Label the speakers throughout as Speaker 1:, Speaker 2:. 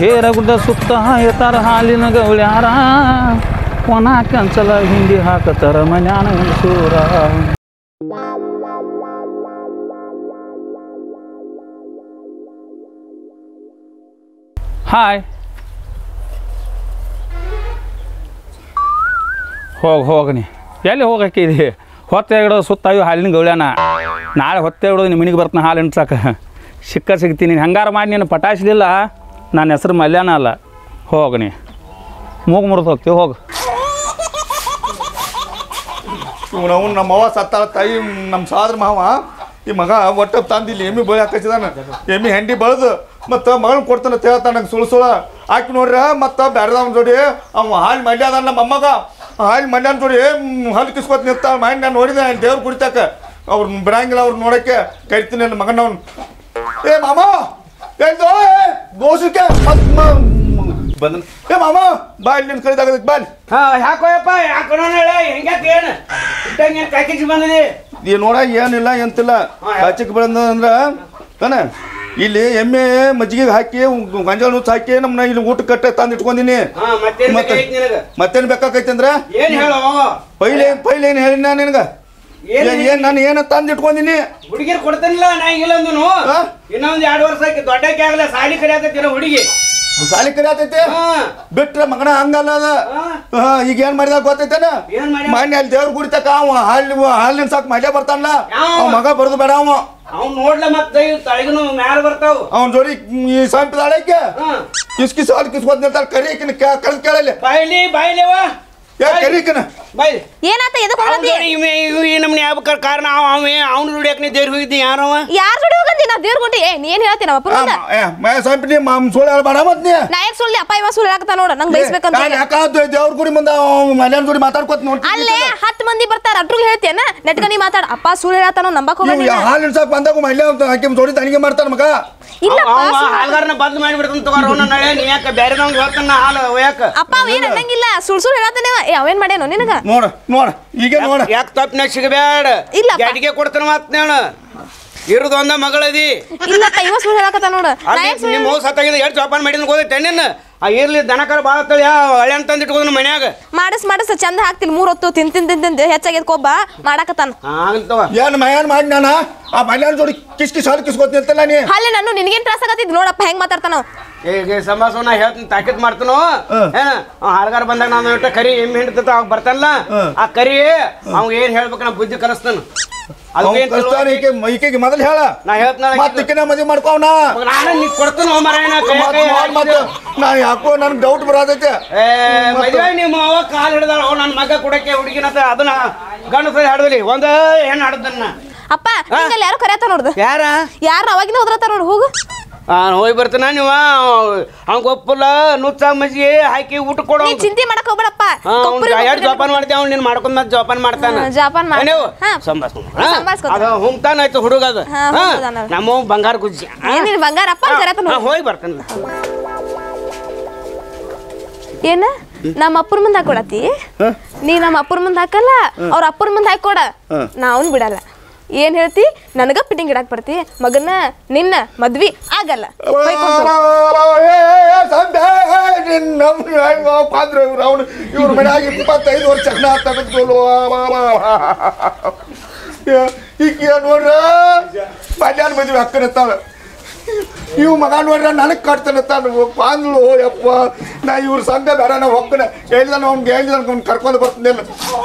Speaker 1: ಹೇರಗುಡ್ಡ ಸುತ್ತ ಎತ್ತಾರ ಹಾಲಿನ ಗೌಳ್ಯಾರ ಒಣ ಕಂಚಲ ಹಿಂಡಿ ಹಾಕತಾರ ಮನ್ಯಾನ ಹೆಂಗಸೂರ ಹಾಯ್ ಹೋಗಿ ಹೋಗನಿ ಎಲ್ಲಿ ಹೋಗಕ್ಕಿದಿ ಹೊತ್ತೆ ಇಡೋದು ಸುತ್ತ ಇವು ಹಾಲಿನ ಗೌಳ್ಯಾನ ನಾಳೆ ಹೊತ್ತೆ ಇಡೋದು ನಿಮ್ಮ ಮನೆಗೆ ಬರ್ತಾನೆ ಹಾಲು ಹಿಂಡ್ಸಕ್ಕೆ ಸಿಕ್ಕ ಸಿಗ್ತೀನಿ ಹಂಗಾರ ಮಾಡಿ ನೀನು ಪಟಾಯಿಸ್ಲಿಲ್ಲ ನನ್ನ ಹೆಸರು ಮಲ್ಯಾನ ಅಲ್ಲ ಹೋಗನಿ ಮೂಗು ಮುರಿದು ಹೋಗ್ತೀವಿ ಹೋಗು
Speaker 2: ನಾವು ನಮ್ಮ ಅವ್ವ ಸತ್ತಾಳ ತಾಯಿ ನಮ್ಮ ಸಾದ್ರ ಮಾವ ಈ ಮಗ ಒಟ್ಟ ತಂದು ಇಲ್ಲಿ ಎಮ್ಮಿ ಬಳಿ ಹಾಕಿಸಿದಾನ ಎಮ್ಮಿ ಹೆಂಡಿ ಬೆಳೆದು ಮತ್ತು ಮಗನ ಕೊಡ್ತಾನೆ ಹೇಳ್ತಾನ ನಂಗೆ ಸುಳು ಸುಳ ಹಾಕಿ ನೋಡ್ರ ಮತ್ತು ಬ್ಯಾರದವನ ಜೋಡಿ ಅವ ಹಾಲು ಮಲ್ಯ ಅದ ನಮ್ಮ ಮೊಮ್ಮಗ ಹಾಲು ಮಲ್ಯನ ಜೋಡಿ ಹಾಲು ಕಿಸ್ಕೊತ ನಿಂತ ಮಾಡಿ ನಾನು ನೋಡಿದೆ ದೇವ್ರು ಕುಡಿತಾಕ ಅವ್ರು ಬಿಡಂಗಿಲ್ಲ ಅವ್ರು ನೋಡಕ್ಕೆ ಕರಿತೀನಿ ನನ್ನ ಮಗನವನು ಏ ಮಾಮ ಹೇಳ್ದೋ ಗೋಸುಕ್ಕೆ ಮತ್ ಬಂದ ಏ ಮಾಮ ಬಾ ಇಲ್ಲಿ ನಿನ್ ಕೈದಾಗದಕ್ಕೆ ಬಾ ಇಲ್ಲಿ.
Speaker 3: ಹಾ ಯಾಕೋಯಪ್ಪ ಯಾಕೆ ಹೇಳಿ ಹೆಂಗ್ಯಾಕೆ ಏನು ಇಟ್ಟಂಗೆ ಏನು ಕಾಕಿಸಿ ಬಂದಿದೆ
Speaker 2: ಈ ನೋಡ ಏನಿಲ್ಲ ಎಂತಿಲ್ಲ ಕಾಚಿಕ್ ಬೆಳೆದ ಅಂದ್ರ ತಾನ ಇಲ್ಲಿ ಎಮ್ಮೆ ಮಜ್ಜಿಗೆ ಹಾಕಿ ಗಂಜಾಳ ನುಚ್ಚು ಹಾಕಿ ನಮ್ಮನ್ನ ಇಲ್ಲಿ ಊಟ ಕಟ್ಟೆ ತಂದು ಇಟ್ಕೊಂಡಿನಿ
Speaker 3: ಹಾ ಮತ್ತೇನ್
Speaker 2: ಮತ್ತೆ
Speaker 3: ಬೇಕಾಗಿತ್ತು ನಿನಗ
Speaker 2: ಮತ್ತೇನ್ ಬೇಕಾಕೈತಿ ಅಂದ್ರ
Speaker 3: ಏನ್ ಹೇಳು
Speaker 2: ಪೈಲೆ ಪೈಲೆ ಏನ್ ಹೇಳಿ ನಾನು ನಿನಗ
Speaker 3: ಏನ್
Speaker 2: ಏನ್ ಏನ್ ನಾನು ಏನ ತಂದು ಇಟ್ಕೊಂಡಿನಿ
Speaker 3: ಹುಡುಗಿರ್ ಕೊಡ್ತಾನಿಲ್ಲ ನಾ ಇಲ್ಲ ಅಂದನು
Speaker 2: ಹಾ?
Speaker 3: ಇನ್ನೊಂದ್ ಎರಡು ವರ್ಷ ಆಕಿ ದೊಡ್ಡಕ್ಕೆ ಆಗಲ್ಲ ಸಾಲಿ ಕರಿಯಾಕತ್ತಿನ ಹುಡುಗಿ
Speaker 2: ಸಾಲಿ ಕರಿಯಾತೈತಿ
Speaker 3: ಹಾ
Speaker 2: ಬಿಟ್ರ ಮಗನ ಹಂಗಲ್ಲ ಅದ
Speaker 3: ಹಾ.
Speaker 2: ಹಾ ಈಗ ಏನ್ ಮಾಡಿದ ಗೊತ್ತೈತೇನ
Speaker 3: ಏನ್ ಮಾಡ್ಯಾನ?
Speaker 2: ಮಾನ್ಯ ಅಲ್ಲಿ ದೇವ್ರ ಕುಡಿತಕ ಅವ ಹಾಲಿ ಹಾಲಿನ ಸಾಕ್ ಮಜಾ ಬರ್ತಾನಲ್ಲ
Speaker 3: ಯಾವ?
Speaker 2: ಅವ ಮಗ ಬರೋದು ಬೇಡ ಅವ
Speaker 3: ಅವ್ನ್ ನೋಡ್ಲ ಮತ್ತೆ ತಳಗನು ಮ್ಯಾಲ ಬರ್ತಾವ
Speaker 2: ಅವನ ಜೋಡಿ ಈ ಸಂಪಿದಾಳಕ್ಕೆ
Speaker 3: ಹಾ
Speaker 2: ಕಿಸ್ ಕಿಸ್ ಹಾಲು ಕಿಸ್ಕೊತ್ ನಿಂತಾಳ ಕರಿಯಕಿನ ಕಳ್ದ ಕೇಳಲ್ಲಿ
Speaker 3: ಬಾಯ್ಲಿ ಬಾಯ್ಲಿವ
Speaker 2: ಯಾ ಕರಿಯಕಿನ
Speaker 3: ಬಾಯ್ಲಿ
Speaker 4: ಏನಾತ ಎದಕ್
Speaker 3: ಅವ್ನ್
Speaker 4: ಹೋಗತಿ
Speaker 3: ಜೋಡಿ ಇವ ಇವ ಈ ನಮ್ನೆ ಆಗ್ಬೇಕಾರ ಕಾರಣ ಅವ ಅವ ಅವ್ನ ದುಡಿಯಕ್ ನೀ ದೇವ್ರ ಹೋಗಿದ್ದಿ ಯಾರವ
Speaker 4: ಯಾರ್ ಜೋಡಿ ಹೋಗಂದಿ ನಾ ದೇವ್ರ ಗುಂಡಿ ಏ ನೀ ಏನ್ ಹೇಳ್ತಿ ನಮ್ಮ ಅಪ್ಪನ ಮುಂದ
Speaker 2: ಮೇ ಸಂಪಿನಿ ಮಾಮ್ ಸುಳ್ಳು ಹೇಳ್ಬೇಡ ಮತ್ ನೀ
Speaker 4: ನಾ ಯಾಕೆ ಸುಳ್ಳಿ ಅಪ್ಪ ಇವ ಸುಳ್ಳು ಹೇಳಕತ್ತ ನೋಡ ನಂಗೆ ಬೈಸ್ಬೇಕಂತ
Speaker 2: ನಾನು ಯಾಕಾದ್ದು ದೇವ್ರ ಗುಡಿ ಮುಂದೆ ಮಲ್ಯಾನ ಜೋಡಿ ಮಾತಾಡ್ಕೊತ ನೋಡಿ
Speaker 4: ಅಲ್ಲೇ ಹತ್ತು ಮಂದಿ ಬರ್ತಾರ ಅಟ್ರಿಗೆ ಹೇಳ್ತೇನ ನೆಟ್ಗನಿ ಮಾತಾಡ ಅಪ್ಪ ಸುಳ್ಳು ಹೇಳ್ತಾನೋ ನಂಬಕ್ ಹೋಗಂದಿ
Speaker 2: ಹಾಲಿನ ಸಾಕ್ ಬಂದಾಗ ಮಲ್ಯ ಅಂತ ಹಾಕಿ ಜೋಡಿ ತನಿಗೆ ಮಾಡ್ತಾನ ಮಗ
Speaker 4: ಇಲ್ಲಪ್ಪ
Speaker 3: ಅವ
Speaker 4: ಸುಳ್ಳು-
Speaker 3: ಹಾಲ್ಗಾರನ ಬದ್ಲು ಮಾಡಿಬಿಡ್ತಾನ ತಗೋರ ಅವ್ನ ನಾಳೆ ನೀ ಯಾಕೆ ಬೇರೆ ನಮ್ಗೆ ಹೇಳ್ತಾನ ಹಾಲು ಒಯ್ಯಾಕ
Speaker 4: ಅಪ್ಪ ಅವ ಏನ್ ಅನ್ನಂಗಿಲ್ಲ ಸುಳ್ ಸುಳ್ಳು ಹೇಳತ್ತಾನೆ ಅವ. ಏ ಅವೇನ್ ಮಾಡ್ಯಾನೋ ನಿನಗ
Speaker 2: ನೋಡ ನೋಡ ಈಗ ನೋಡ
Speaker 3: ಯಾಕೆ ತಪ್ಪನಾಗ ಸಿಗಬೇಡ
Speaker 4: ಇಲ್ಲಪ್ಪ.
Speaker 3: ಗಡಿಗೆ ಕೊಡ್ತಾನ ಮಾತ್ ನೇಳು ಇರುದು ಒಂದ ಮಗಳದಿ
Speaker 4: ಇಲ್ಲಪ್ಪ ಇವ ಸುಳ್ಳು ಹೇಳಕತ್ತ ನೋಡ ನಾ
Speaker 3: ಅಲ್ಲಿ
Speaker 4: ಯಾಕೆ ಸುಳ್ಳು
Speaker 3: ನಿಮ್ಮ ಹೋಗಿ ಸತ್ತಾಗಿದ ಎಷ್ಟು ಜೋಪಾನ ಮಾಡಿದ್ ಗೊತ್ತೈತೆ ನಿನ್ನ ಆ ಇರ್ಲಿ ದನಕರ ಭಾಳ ತಳಿ ಹಳೆ ಅಂತ ಇಟ್ಕೋದ್ ಮನ್ಯಾಗ
Speaker 4: ಮಾಡಸ್ ಮಾಡಸ್ ಚಂದ ಹಾಕ್ತಿಲ್ ಮೂರ್ ಹೊತ್ತು ತಿನ್ ತಿನ್ ತಿನ್ ತಿಂದು ಹೆಚ್ಚಾಗ್ಯದ ಕೊಬ್ಬ ಮಾಡಕತ್ತಾನ
Speaker 3: ಆಗಲ್ತವ
Speaker 2: ಏನ್ ಮಯಾನ್ ಮಾಡಿ ನಾನ ಆ ಮಲ್ಯಾನ ಜೋಡಿ ಕಿಸ್ ಕಿಸ್ ಹಾಲು ಕಿಸ್ಕೊತ ನಿಂತಲ್ಲ ನೀ
Speaker 4: ಅಲ್ಲೇ ನಾನು ನಿನಗೇನ್ ತ್ರಾಸ ಆಗತ್ತಿದ್ ನೋಡಪ್ಪ ಹೆಂಗ್ ಮಾತಾಡ್ತಾನ ಅವ.
Speaker 3: ಈಗ ಸಂಭಾಷಣ ನಾ ಹೇಳ್ತೀನಿ ತಾಕೀತ್ ಮಾಡ್ತಾನೋ
Speaker 2: ಹ್ಮ್.
Speaker 3: ಏನ ಹಾಲ್ಗಾರ ಬಂದಾಗ ನಾನು ಇಟ್ಟ ಕರಿ ಎಮ್ಮೆ ಹಿಡಿತ ಅವಾಗ ಬರ್ತಾನಲ್ಲ
Speaker 2: ಹ್ಮ್.
Speaker 3: ಆ ಕರಿ ಅವ್ ಏನ್ ಹೇಳ್ಬೇಕು ನಾ ಬುದ್ಧಿ ಕಲಿಸ್ತಾನ ಅದು
Speaker 2: ಅವ್ನ್
Speaker 3: ಏನ್
Speaker 2: ಕಳ್ಸ್ತಾನ ಈಕೆ ಈಕೆಗೆ ಮೊದಲು ಹೇಳ
Speaker 3: ನಾ ಹೇಳ್ತಾನ
Speaker 2: ಮತ್ತೆ ಈಕಿನ ಮದುವೆ ಮಾಡ್ಕೋವನ
Speaker 3: ನಾನು ನೀ ಕೊಡ್ತಾನೋ ಮರಾಯಣ
Speaker 2: ಮತ್ತೆ ನಾ ಯಾಕೋ ನನ್ಗೆ ಡೌಟ್ ಬರತೈತೆ
Speaker 3: ಏ ಮದುವೆ ನಿಮ್ಮ ಅವ ಕಾಲ್ ಹಿಡ್ದಾಳ ಅವ್ ನನ್ನ ಮಗ ಕೊಡಕ್ಕೆ ಹುಡುಗಿನತ್ತ ಅದನ್ನ ಗಂಡಸ ಹಾಡಲಿ ಒಂದ ಹೆಣ್ಣು ಹಾಡದನ್ನ
Speaker 4: ಅಪ್ಪ ನಿಂಗಲ್ಲಿ ಯಾರು ಕರೆಯತ್ತ ನೋಡ್ದು
Speaker 3: ಯಾರ
Speaker 4: ಯಾರು ಅವಾಗಿಂದ ಹೋದ್ರತ್ತ ನೋಡು ಹೋಗು
Speaker 3: ನಾನು ಹೋಗಿ ಬರ್ತಾನ ನೀವ ಅವ್ನ್ ಗೊಪ್ಪಲ್ಲ ನುಚ್ಚ ಮಜ್ಜಿಗೆ ಹಾಕಿ ಊಟ ಕೊಡೋ
Speaker 4: ನೀ ಚಿಂತೆ ಮಾಡಕ್ ಹೋಗ್ಬೇಡಪ್ಪ ಕೊಬ್ಬರಿ
Speaker 3: ಎರಡು ಜೋಪಾನ ಮಾಡ್ತೇವೆ ಅವ್ನು ನೀನು ಮಾಡ್ಕೊಂಡ್ ಮತ್ತೆ ಜೋಪಾನ ಮಾಡ್ತಾನ
Speaker 4: ಹಾ, ಜೋಪಾನ ಮಾಡ್-
Speaker 3: ನೀವು
Speaker 4: ಹಾ.
Speaker 3: ಸಂಭಾಸ್ಕೊಂಡು
Speaker 4: ಸಂಭಾಳ್ಸ್ಕೊತಾನ.
Speaker 3: ಅದು ಹುಮ್ತಾನ ಆಯ್ತು ಹುಡುಗ ಅದು
Speaker 4: ಹಾ,
Speaker 3: ಹಾ,
Speaker 4: ಹುಮ್ತದಾನ.
Speaker 3: ನಮ್ಮ ಬಂಗಾರ ಗುಜ್ಜಿ
Speaker 4: ಏನಿಲ್ಲ ಬಂಗಾರ ಅಪ್ಪ ಕರೆಯತ್ತ ನೋಡು
Speaker 3: ಹೋಗಿ ಬರ್ತಾನ
Speaker 4: ಏನ ನಮ್ಮ ಅಪ್ಪನ ಮುಂದೆ ಹಾಕೊಡತಿ ನೀ ನಮ್ಮ ಅಪ್ಪನ ಮುಂದೆ ಹಾಕಲ್ಲ ಅವ್ರ ಅಪ್ಪನ ಮುಂದೆ ಹಾಕೊಡ ನಾ ಅವ್ನ್ ಬಿಡಲ್ಲ ಏನ್ ಹೇಳ್ತಿ ನನಗ ಪಿಟಿಂಗ್ ಇಡಕ್ ಬರ್ತಿ ಮಗನ ನಿನ್ನ ಮದ್ವಿ ಆಗಲ್ಲ ಹೊಯ್ಕೊಂತ
Speaker 2: ಅವನು ಇವ್ರ ಮನ್ಯಾಗ ಇಪ್ಪತ್ತೈದು ವರ್ಷ ಚಕ್ನ ತೆಗೆದು ಈಗ ನೋಡ್ರ ಮಧ್ಯಾಹ್ನ ಮದುವೆ ಅಕ್ಕನತ್ತಾಳ ಇವ್ ಮಗ ನೋಡ್ರ ನನಗೆ ಕಟ್ತಾನತ್ತಾನ ಪಾಂದ್ಳು ಯಪ್ಪ ನಾ ಇವ್ರ ಸಂಘ ಬೇಡ ನಾ ಹೋಗ್ತಾನೆ ಹೇಳಿದಾನ ಅವ್ನಿಗೆ ಹೇಳಿದ ಅವ್ನು ಕರ್ಕೊಂಡು ಬರ್ತೀನಿ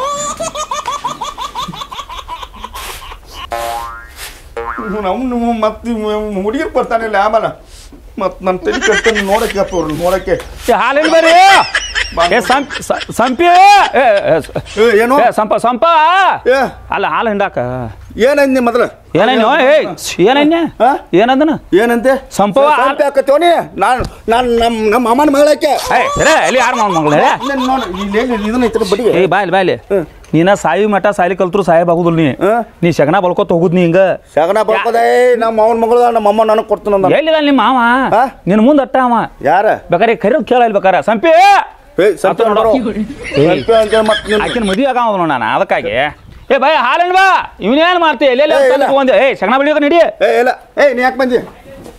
Speaker 2: ನಾವು ಮತ್ತೆ ಹುಡುಗಿರ್ ಬರ್ತಾನಿಲ್ಲ ಆಮೇಲೆ ಮತ್ತೆ ನನ್ನ ತಲೆ ಕಟ್ತಾನೆ ನೋಡಕ್ಕೆ ಅಪ್ಪ ಅವ್ರು ನೋಡಕ್ಕೆ
Speaker 1: ಏ ಹಾಲಿನ ಬರ್ರಿ ಏ ಸಂಪ್ ಸ- ಸಂಪಿ ಏ, ಏ,
Speaker 2: ಏ, ಏನು
Speaker 1: ಏ, ಸಂಪ ಸಂಪ
Speaker 2: ಏ
Speaker 1: ಅಲ್ಲ ಹಾಲು ಹಿಂಡಾಕ
Speaker 2: ಏನಂದಿ ಮೊದಲ
Speaker 1: ಏನೈನೋ ಏ ಏನೈನ್ಯ
Speaker 2: ಹಾ?
Speaker 1: ಏನದನ
Speaker 2: ಏನಂತೆ
Speaker 1: ಸಂಪವ
Speaker 2: ಸಂಪೆ ಹಾಕತ್ತೇವನಿ ನಾನು ನಾನು ನಮ್ಮ ನಮ್ಮ ಅಮ್ಮನ ಮಗಳಕ್ಕೆ
Speaker 1: ಏ ರೇ ಎಲ್ಲಿ ಯಾರು ಮಾಡ ಮಗಳ
Speaker 2: ನೋಡಿ ಇಲ್ಲಿ ಇದನ್ನ ಐತ್ರ ಬಡಿ
Speaker 1: ಏ ಬಾಯ್ಲಿ ಬಾಯ್ಲಿ ನೀನ ಸಾಯಿ ಮಠ ಸಾಲಿ ಕಲ್ತ್ರು ಸಾಹೇಬ್ ಆಗುದಿಲ್ಲ ನೀ
Speaker 2: ಹಾ?
Speaker 1: ನೀ ಶಗನ ಬಲ್ಕೋತ ಹೋಗುದ್ ನೀ ಹಿಂಗ
Speaker 2: ಸಗಣ ಬರ್ಕೋದೆ ನಮ್ಮ ಅವನ ಮಗಳು ನಮ್ಮ ಅಮ್ಮ ನನಗೆ ಕೊಡ್ತಾನ
Speaker 1: ಎಲ್ಲಿದ ನಿಮ್ಮ ಮಾವ
Speaker 2: ಹಾ?
Speaker 1: ನಿನ್ ಮುಂದೆ ಅಟ್ಟ ಅವ
Speaker 2: ಯಾರ
Speaker 1: ಬೇಕಾರೆ ಕರಿ ಕೇಳ ಬೇಕಾರೆ ಸಂಪಿ
Speaker 2: ಏ ಸಂಪೆ
Speaker 1: ಆತು ನೋಡು.
Speaker 2: ನೋಡು
Speaker 1: ಏ.
Speaker 2: ಸಂಪೆ ಅಂತ ಮತ್ತೆ ನಿನ್ನ
Speaker 1: ಆಕಿನ ಮದುವೆ ಆಗಾವ ನೋಡ ನಾನು ಅದಕ್ಕಾಗಿ ಏ ಬಾಯ್ ಹಾಲೇನ್ ಬಾ ಇವನೇನ್ ಮಾಡ್ತಿ ಎಲ್ಲೆಲ್ಲ
Speaker 2: ಏ, ಇಲ್ಲ.
Speaker 1: ತಗೊಂಡೆ ಏ ಶಗನ ಬೆಳಿಯೋಕೆ ನಡಿ
Speaker 2: ಏ ಇಲ್ಲ ಏ ನೀ ಯಾಕೆ ಬಂದಿ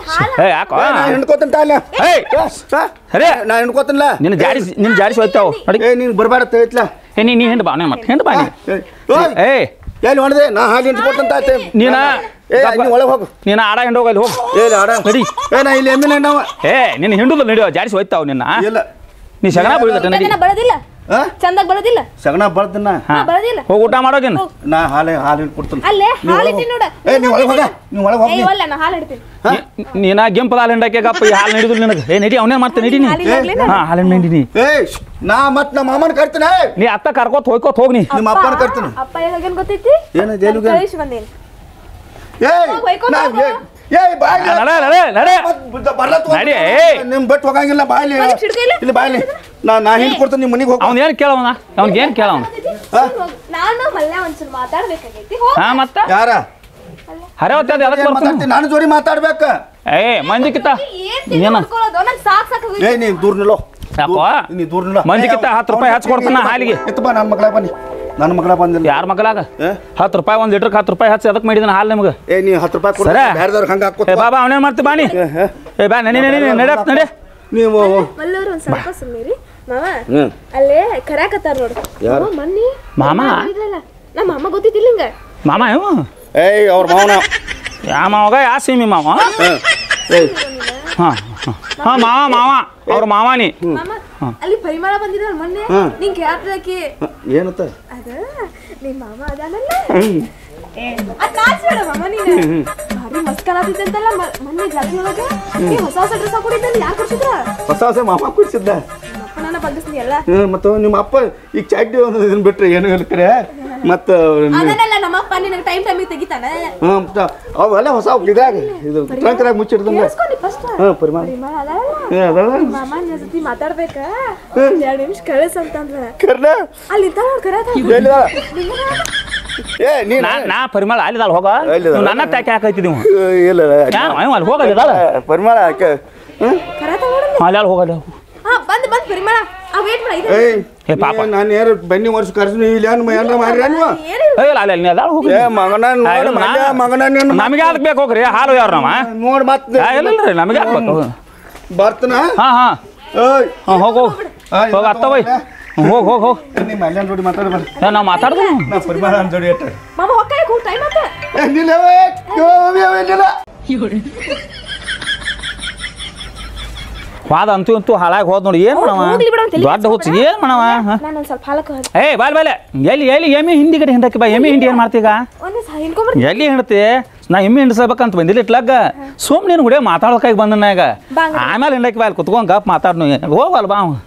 Speaker 1: ಏ ಯಾಕೋ
Speaker 3: ಏ, ನಾ ಹಿಂಡ್ಕೋತೀನಿ ತಾಲ
Speaker 1: ಏಯ್ ಸರಿ
Speaker 3: ನಾ ಹಿಂಡ್ಕೋತೀನಿಲ್ಲ
Speaker 1: ನಿನ್ನ ಜಾಡಿ ನಿನ್ನ ಜಾಡಿ ಹೋಯ್ತಾವು ನೋಡಿ
Speaker 3: ಏ ನೀನು ಬರಬೇಡ ತಿಳಿತ್ಲ
Speaker 1: ಏ ನೀ ನೀ ಹಿಂಡು ಬಾ ಮತ್ತೆ ಹಿಂಡು ಬಾ ನೀ ಏ
Speaker 3: ಎಲ್ಲಿ ಹೊಡೆದೆ ನಾ ಹಾಲು ಹಿಂಡ್ಕೊಟ್ಟಂತ ಆಯ್ತು
Speaker 1: ನೀನ
Speaker 3: ಏ ನೀ ಒಳಗೆ ಹೋಗು
Speaker 1: ನೀನು ಆಡ ಹಿಂಡು ಹೋಗಲ್ಲಿ ಹೋಗು
Speaker 3: ಏ ಆಡ
Speaker 1: ನಡಿ
Speaker 3: ಏ ನಾ ಇಲ್ಲಿ ಎಮ್ಮಿನ ನಾವು
Speaker 1: ಏ ನಿನ್ನ ಹಿಂಡುದ ನಡಿಯೋ ಜಾಡಿಸಿ ಹೋಯ್ತಾವು ನಿನ್ನ
Speaker 3: ಇಲ್ಲ
Speaker 1: ನೀ ಸಗಣ ಬೀಳ್ದಟ ನಡಿ
Speaker 4: ಯಾಕನ ಬಳದಿಲ್ಲ
Speaker 3: ಹಾ
Speaker 4: ಚಂದಾಗ ಬಳದಿಲ್ಲ
Speaker 3: ಸಗಣ ಬಳ್ದನ್ನ
Speaker 1: ಹಾ
Speaker 4: ಬಳದಿಲ್ಲ
Speaker 1: ಹೋಗಿ ಊಟ ಮಾಡೋಗಿನ
Speaker 3: ನಾ ಹಾಲು ಹಾಲು ಹಿಂಡ್ಕೊಡ್ತೀನಿ
Speaker 4: ಅಲ್ಲೇ
Speaker 3: ನೀ
Speaker 4: ಹಾಲು
Speaker 3: ಒಳಗ್
Speaker 4: ಇಟ್ಟಿ
Speaker 3: ಹೋಗು.
Speaker 4: ನೋಡ
Speaker 3: ಏ ನೀ ಒಳಗೆ ಹೋಗ ನೀ ಒಳಗೆ
Speaker 4: ಏ
Speaker 3: ಹೋಗಿ
Speaker 4: ಒಲ್ಲ ನಾ ಹಾಲು ಇಡ್ತೀನಿ
Speaker 1: ನೀನ ಗೆಂಪದ ಹಾಲು ಹಿಂಡಕ್ಕೆ ಗಪ್ಪ ಈ ಹಾಲು ನಡಿದ್ರು ನಿನಗೆ ಏ ನಡಿ ಅವನೇ ಮಾಡ್ತೀನಿ ನಡಿ ನೀ
Speaker 4: ಹಾಲಿನ ಆಗ್ಲೇನ?
Speaker 1: ಹಾ ಹಾಲಿನ ನಡಿ
Speaker 3: ಏ ನಾ ಮತ್ ನಮ್ಮ ಮಾಮನ ಕರ್ತೀನಿ
Speaker 1: ನೀ ಅತ್ತ ಕರ್ಕೋತ ಹೋಯ್ಕೋತ ಹೋಗ್ನಿ
Speaker 3: ನಿಮ್ಮ ಅಪ್ಪನ ಕರ್ತೀನಿ
Speaker 4: ಅಪ್ಪ ಹೇಗೇನ್ ಗೊತ್ತೈತಿ
Speaker 3: ಏನು ಜೈಲಿಗೆ
Speaker 4: ಕಳಿಸಿ ಬಂದೇನಿ
Speaker 3: ಏಯ್
Speaker 4: ಹೋಗ್ ಒಯ್ಕೊಂಡ್
Speaker 3: ನಾ
Speaker 4: ಹೋಗು.
Speaker 3: ಏ ಏಯ್ ಬಾಯ್ಲಿ
Speaker 1: ನಡೆ ನಡೆ ನಡೆ
Speaker 3: ಬರ್ಲತ್
Speaker 1: ನಡಿ, ಏಯ್.
Speaker 3: ನಿಮ್ ಬಿಟ್ಟು ಹೋಗಂಗಿಲ್ಲ ಬಾಯ್ಲಿ
Speaker 4: ಮನೆಗ್ ಸಿಡ್ಕಿಲ್ಲ?
Speaker 3: ಇಲ್ಲಿ ಬಾಯ್ಲಿ ನಾ ನಾ ಹಿಂದ್ ಕೊಡ್ತೀನಿ ನಿಮ್ಮ ಮನೆಗೆ ಹೋಗ
Speaker 1: ಅವ್ನ ಏನು ಕೇಳವನ ಅವ್ನಿಗೆ ಏನು ಕೇಳವನ
Speaker 4: ನಾನು ಮಲ್ಯ ಒಂದ್ಸಲ ಮಾತಾಡ್ಬೇಕಾಗೈತಿ ಹೋಗ್
Speaker 1: ಹಾ ಮತ್ತ
Speaker 3: ಯಾರ
Speaker 1: ಹರೇ ಹೊತ್ತೆ ಅದು ಎದಕ್ಕೆ
Speaker 3: ಏನ್
Speaker 1: ಬರ್ತೀನಿ
Speaker 3: ಮಾತಾಡ್ತೀನಿ ನಾನು ಜೋಡಿ ಮಾತಾಡ್ಬೇಕ
Speaker 1: ಏ ಮಂದಿ ಕಿತ್ತ
Speaker 4: ಏನ್ ತಿಂಡಿ
Speaker 1: ಏನ
Speaker 4: ಮಾಡ್ಕೊಳ್ಳೋದು ನಂಗೆ ಸಾಕ್ ಸಾಕ್
Speaker 3: ಏ ನೀ ದೂರ ನಿಲ್ಲೋ
Speaker 1: ಯಾಕೋ
Speaker 3: ನೀ ದೂರ ನಿಲ್ಲೋ
Speaker 1: ಮಂದಿ ಕಿತ್ತ ಹತ್ತು ರೂಪಾಯಿ ಹಚ್ಚಿ ಕೊಡ್ತಾನ ಹಾಲಿಗೆ
Speaker 3: ಎತ್ತು ಬಾ ನನ್ನ ಮಗಳ ಬನ್ನಿ ನನ್ನ ಮಗಳ ಬಂದಿಲ್ಲ
Speaker 1: ಯಾರ ಮಗಲಾಗ
Speaker 3: ಏ?
Speaker 1: ಹತ್ತು ರೂಪಾಯಿ ಒಂದು ಲೀಟ್ರಿಗೆ ಹತ್ತು ರೂಪಾಯಿ ಹಚ್ಚಿ ಅದಕ್ಕೆ ಮಾಡಿದನ ಹಾಲು ನಿಮ್ಗೆ
Speaker 3: ಏ ನೀ ಹತ್ತು ರೂಪಾಯಿ ಕೊಡ
Speaker 1: ಸರ.
Speaker 3: ಬೇರೆದವ್ರಿಗೆ ಹಂಗೆ ಹಾಕೋ
Speaker 1: ಏ ಬಾಬಾ ಅವನೇನು ಮಾಡ್ತಿ ಬಾನಿ ಏ ಬಾ ನಡಿ ನಡಿ ನಡಿ ನಡಿ
Speaker 3: ನೀವು
Speaker 4: ಮಲ್ಲೂರು ಒಂದ್ ಸ್ವಲ್ಪ ಸುಮ್ಮನಿರಿ ಮಾವ
Speaker 3: ಹ್ಮ್
Speaker 4: ಅಲ್ಲೇ ಕರಾಕತ್ತಾರ ನೋಡು
Speaker 3: ಯಾರು?
Speaker 4: ಮಾವ, ಮೊನ್ನೆ
Speaker 1: ಮಾಮ?
Speaker 4: ಮಾಡಿದ್ರಲ್ಲ, ನಮ್ಮ ಅಮ್ಮ ಗೊತ್ತಿದ್ದಿಲ್ಲ ಹಿಂಗ
Speaker 1: ಮಾಮ ಇವ
Speaker 3: ಏಯ್ ಅವ್ರ ಮಾವನ
Speaker 1: ಯಾ ಮಾವಾಗ ಯಾ ಸೀಮಿ ಮಾವ
Speaker 3: ಹ್ಮ್. ಏಯ್
Speaker 1: ಹಾಂ ಹಾಂ ಮಾವ ಮಾವ ಅವ್ರ ಮಾವಾನಿ
Speaker 4: ಮಾಮ ಅಲ್ಲಿ ಪರಿಮಳ ಬಂದಿದ್ರಲ್ಲ ಮೊನ್ನೆ
Speaker 3: ಹ್ಮ್.
Speaker 4: ನಿಂಗ್ ಕೇಳ್ತದಕಿ
Speaker 3: ಏನತ್ತ
Speaker 4: ಅದ ನಿಮ್ ಮಾಮ ಅದಾನಲ್ಲ ಅದ್ ನಾಚ್ಬೇಡ ಮಾಮ ನೀನು ಭಾರಿ ಮಸ್ತ್ ಕಾಣತಿದ್ದಂತಲ್ಲ ಮ- ಮೊನ್ನೆ ಜಾತ್ರೆ ಒಳಗ ನೀ ಹೊಸ ಹೊಸ ಡ್ರೆಸ್ ಹಾಕೊಂಡಿದ್ದಲ್ಲಿ ಯಾಕೆ ಕೊಡ್ಸಿದ್ರ
Speaker 3: ಹೊಸ ಹೊಸ ಮಾಮ ಕುಡಿಸಿದ್ದ
Speaker 4: ನನ್ನ ಬಗ್ಗಿಸ್ನಿ ಎಲ್ಲ
Speaker 3: ಹ್ಮ್ ಮತ್ತು ನಿಮ್ಮ ಅಪ್ಪ ಈಗ ಚಡ್ಡಿ ಒಂದು ಇದನ್ನ ಬಿಟ್ರೆ ಏನು ಹೇಳ್ತಾರೆ ಮತ್ತು
Speaker 4: ಅದನ್ನೆಲ್ಲ ನಮ್ಮಪ್ಪ ನಿನಗೆ ಟೈಮ್ ಟೈಮಿಗೆ ತೆಗಿತಾನ
Speaker 3: ಹ್ಞೂ ಮತ್ತು ಅವೆಲ್ಲ ಹೊಸ ಇದಾಗ ಇದು ಟ್ರಂಕ್ರಾಗ ಮುಚ್ಚಿಡ್ದಂಗ
Speaker 4: ಕೇಳಿಸ್ಕೊಂಡಿ ಫಸ್ಟ್
Speaker 3: ಹಾಂ ಪರಿಮಾಣ
Speaker 4: ಪರಿಮಳ ಅದಾಳಲ್ಲ
Speaker 3: ಏ ಅದಲ್ಲ
Speaker 4: ಮಾಮ ನಿನ್ನ ಜೊತೆ ಮಾತಾಡ್ಬೇಕ ಒಂದ್ ಎರಡ್ ನಿಮಿಷ ಕಳಿಸ್ ಅಂತಂದ್ರ
Speaker 3: ಕರ್ನ
Speaker 4: ಅಲ್ಲಿ ನಿಂತ ನೋಡ್ ಕರೆ
Speaker 3: ಎಲ್ಲಿದ ಏ ನೀನು
Speaker 1: ನಾ ನಾ ಪರಿಮಳ ಅಲ್ಲಿದಾಳ ಹೋಗ
Speaker 3: ಅಲ್ಲಿದಾಳ?
Speaker 1: ನೀವ್ ನನ್ನ ಟ್ಯಾಕೆ ಹಾಕೈತಿದ್ದೀವಿ
Speaker 3: ಇಲ್ಲ
Speaker 1: ಯಾರು ಅವ ಅಲ್ಲಿ ಹೋಗಲ್ಲಿದಾಳ
Speaker 3: ಪರಿಮಾಣ ಯಾಕೆ ಹ್ಞೂ
Speaker 4: ಕರೆ ನೋಡಲ್ಲ
Speaker 1: ಅಲ್ಲಿ ಅಲ್ಲಿ ಹೋಗಲ್ಲ
Speaker 4: ಹಾ ಬಂದ್ ಬಂದ್ ಪರಿಮಳ ಆ ವೇಟ್ ಮಾಡ ಇದು
Speaker 3: ಏಯ್
Speaker 1: ಏ ಪಾಪ.
Speaker 3: ನಾನು ಯಾರು ಬನ್ನಿ ವರ್ಷ ಕರ್ಸಿನಿ ಇಲ್ಲಿ ಏನು ಏನಾರ ಮಾಡ್ರಿ ನೀವು
Speaker 4: ಏನು
Speaker 1: ಏ ಇಲ್ಲ ಅಲ್ಲಿ ಅಲ್ಲಿ ಅದಾಳ ಹೋಗಿ
Speaker 3: ಏ ಮಗನ ನೋಡಿ ಮಂಡ್ಯ ಮಗನ ನೀನು
Speaker 1: ನಮಗೆ ಅದಕ್ಕೆ ಬೇಕು ಹೋಗ್ರಿ ಹಾಲು ಯಾರು ನಾವ
Speaker 3: ನೋಡಿ ಮತ್ತೆ
Speaker 1: ಆ, ಇಲ್ಲ ಇಲ್ಲ ರೀ ನಮಗೆ ಹಾಕ್ಬೇಕು
Speaker 3: ಬರ್ತನ
Speaker 1: ಹಾಂ ಹಾಂ
Speaker 3: ಏಯ್
Speaker 1: ಹಾಂ ಹೋಗು ಹೋಗ ಅತ್ತ ಬೈ ಹೋಗ್ ಹೋಗ್ ಹೋಗ್
Speaker 3: ನಿಮ್ಮ ಅಲ್ಲೇ ಜೋಡಿ ಮಾತಾಡಿ ಬರ್ರಿ
Speaker 1: ಏ ನಾವು ಮಾತಾಡ್ದು
Speaker 3: ನಾ ಪರಿಮಾಣ ಜೋಡಿ ಇಟ್ಟ
Speaker 4: ಮಾಮ ಹೊಕ್ಕಾಯಕ್ ಹೋಗ್ ಟೈಮ್ ಆತ
Speaker 3: ಏ ನಿಲ್ಲವೇ ನಿಲ್ಲ
Speaker 1: ವಾದ ಅಂತೂ ಅಂತೂ ಹಾಳಾಗಿ ಹೋದ್ ನೋಡಿ ಏನು ಮಾಡವ
Speaker 4: ಹೋಗ್ಲಿ ಬಿಡು ಅವ್ನ್ ತಲೆ
Speaker 1: ದೊಡ್ಡ ಹುಚ್ಚು ಏನು ಮಾಡವ ಹ?
Speaker 4: ನಾನು ಒಂದ್ ಸ್ವಲ್ಪ ಹಾಲಕ್ಕೆ
Speaker 1: ಏ ಬಾಲ್ ಬಾಲೆ ಎಲ್ಲಿ ಎಲ್ಲಿ ಎಮ್ಮೆ ಹಿಂದಿ ಕಡೆ ಹಿಂಡಕ್ಕೆ ಬಾ ಎಮ್ಮೆ ಹಿಂಡಿ ಏನು ಮಾಡ್ತೀಗ
Speaker 4: ಒಂದ್ ಹಿಂಡ್ಕೊಂಬರ್
Speaker 1: ಎಲ್ಲಿ ಹಿಂಡ್ತಿ ನಾ ಎಮ್ಮೆ ಹಿಂಡ್ಸಬೇಕಂತ ಬಂದಿಲ್ಲ ಇಟ್ಲಾಗ ಸುಮ್ ನೀನು ಕೂಡ ಮಾತಾಡೋಕಾಗಿ ಬಂದನ ಈಗ
Speaker 4: ಬಾಂಗ್.
Speaker 1: ಆಮೇಲೆ ಹಿಂಡಕ್ಕೆ ಬಾ ಅಲ್ಲಿ ಕುತ್ಕೊಂಡ್ ಗಪ್ ಮಾತಾಡ್ನು ಹೋಗಲ್ಲ ಬಾ ಅವ.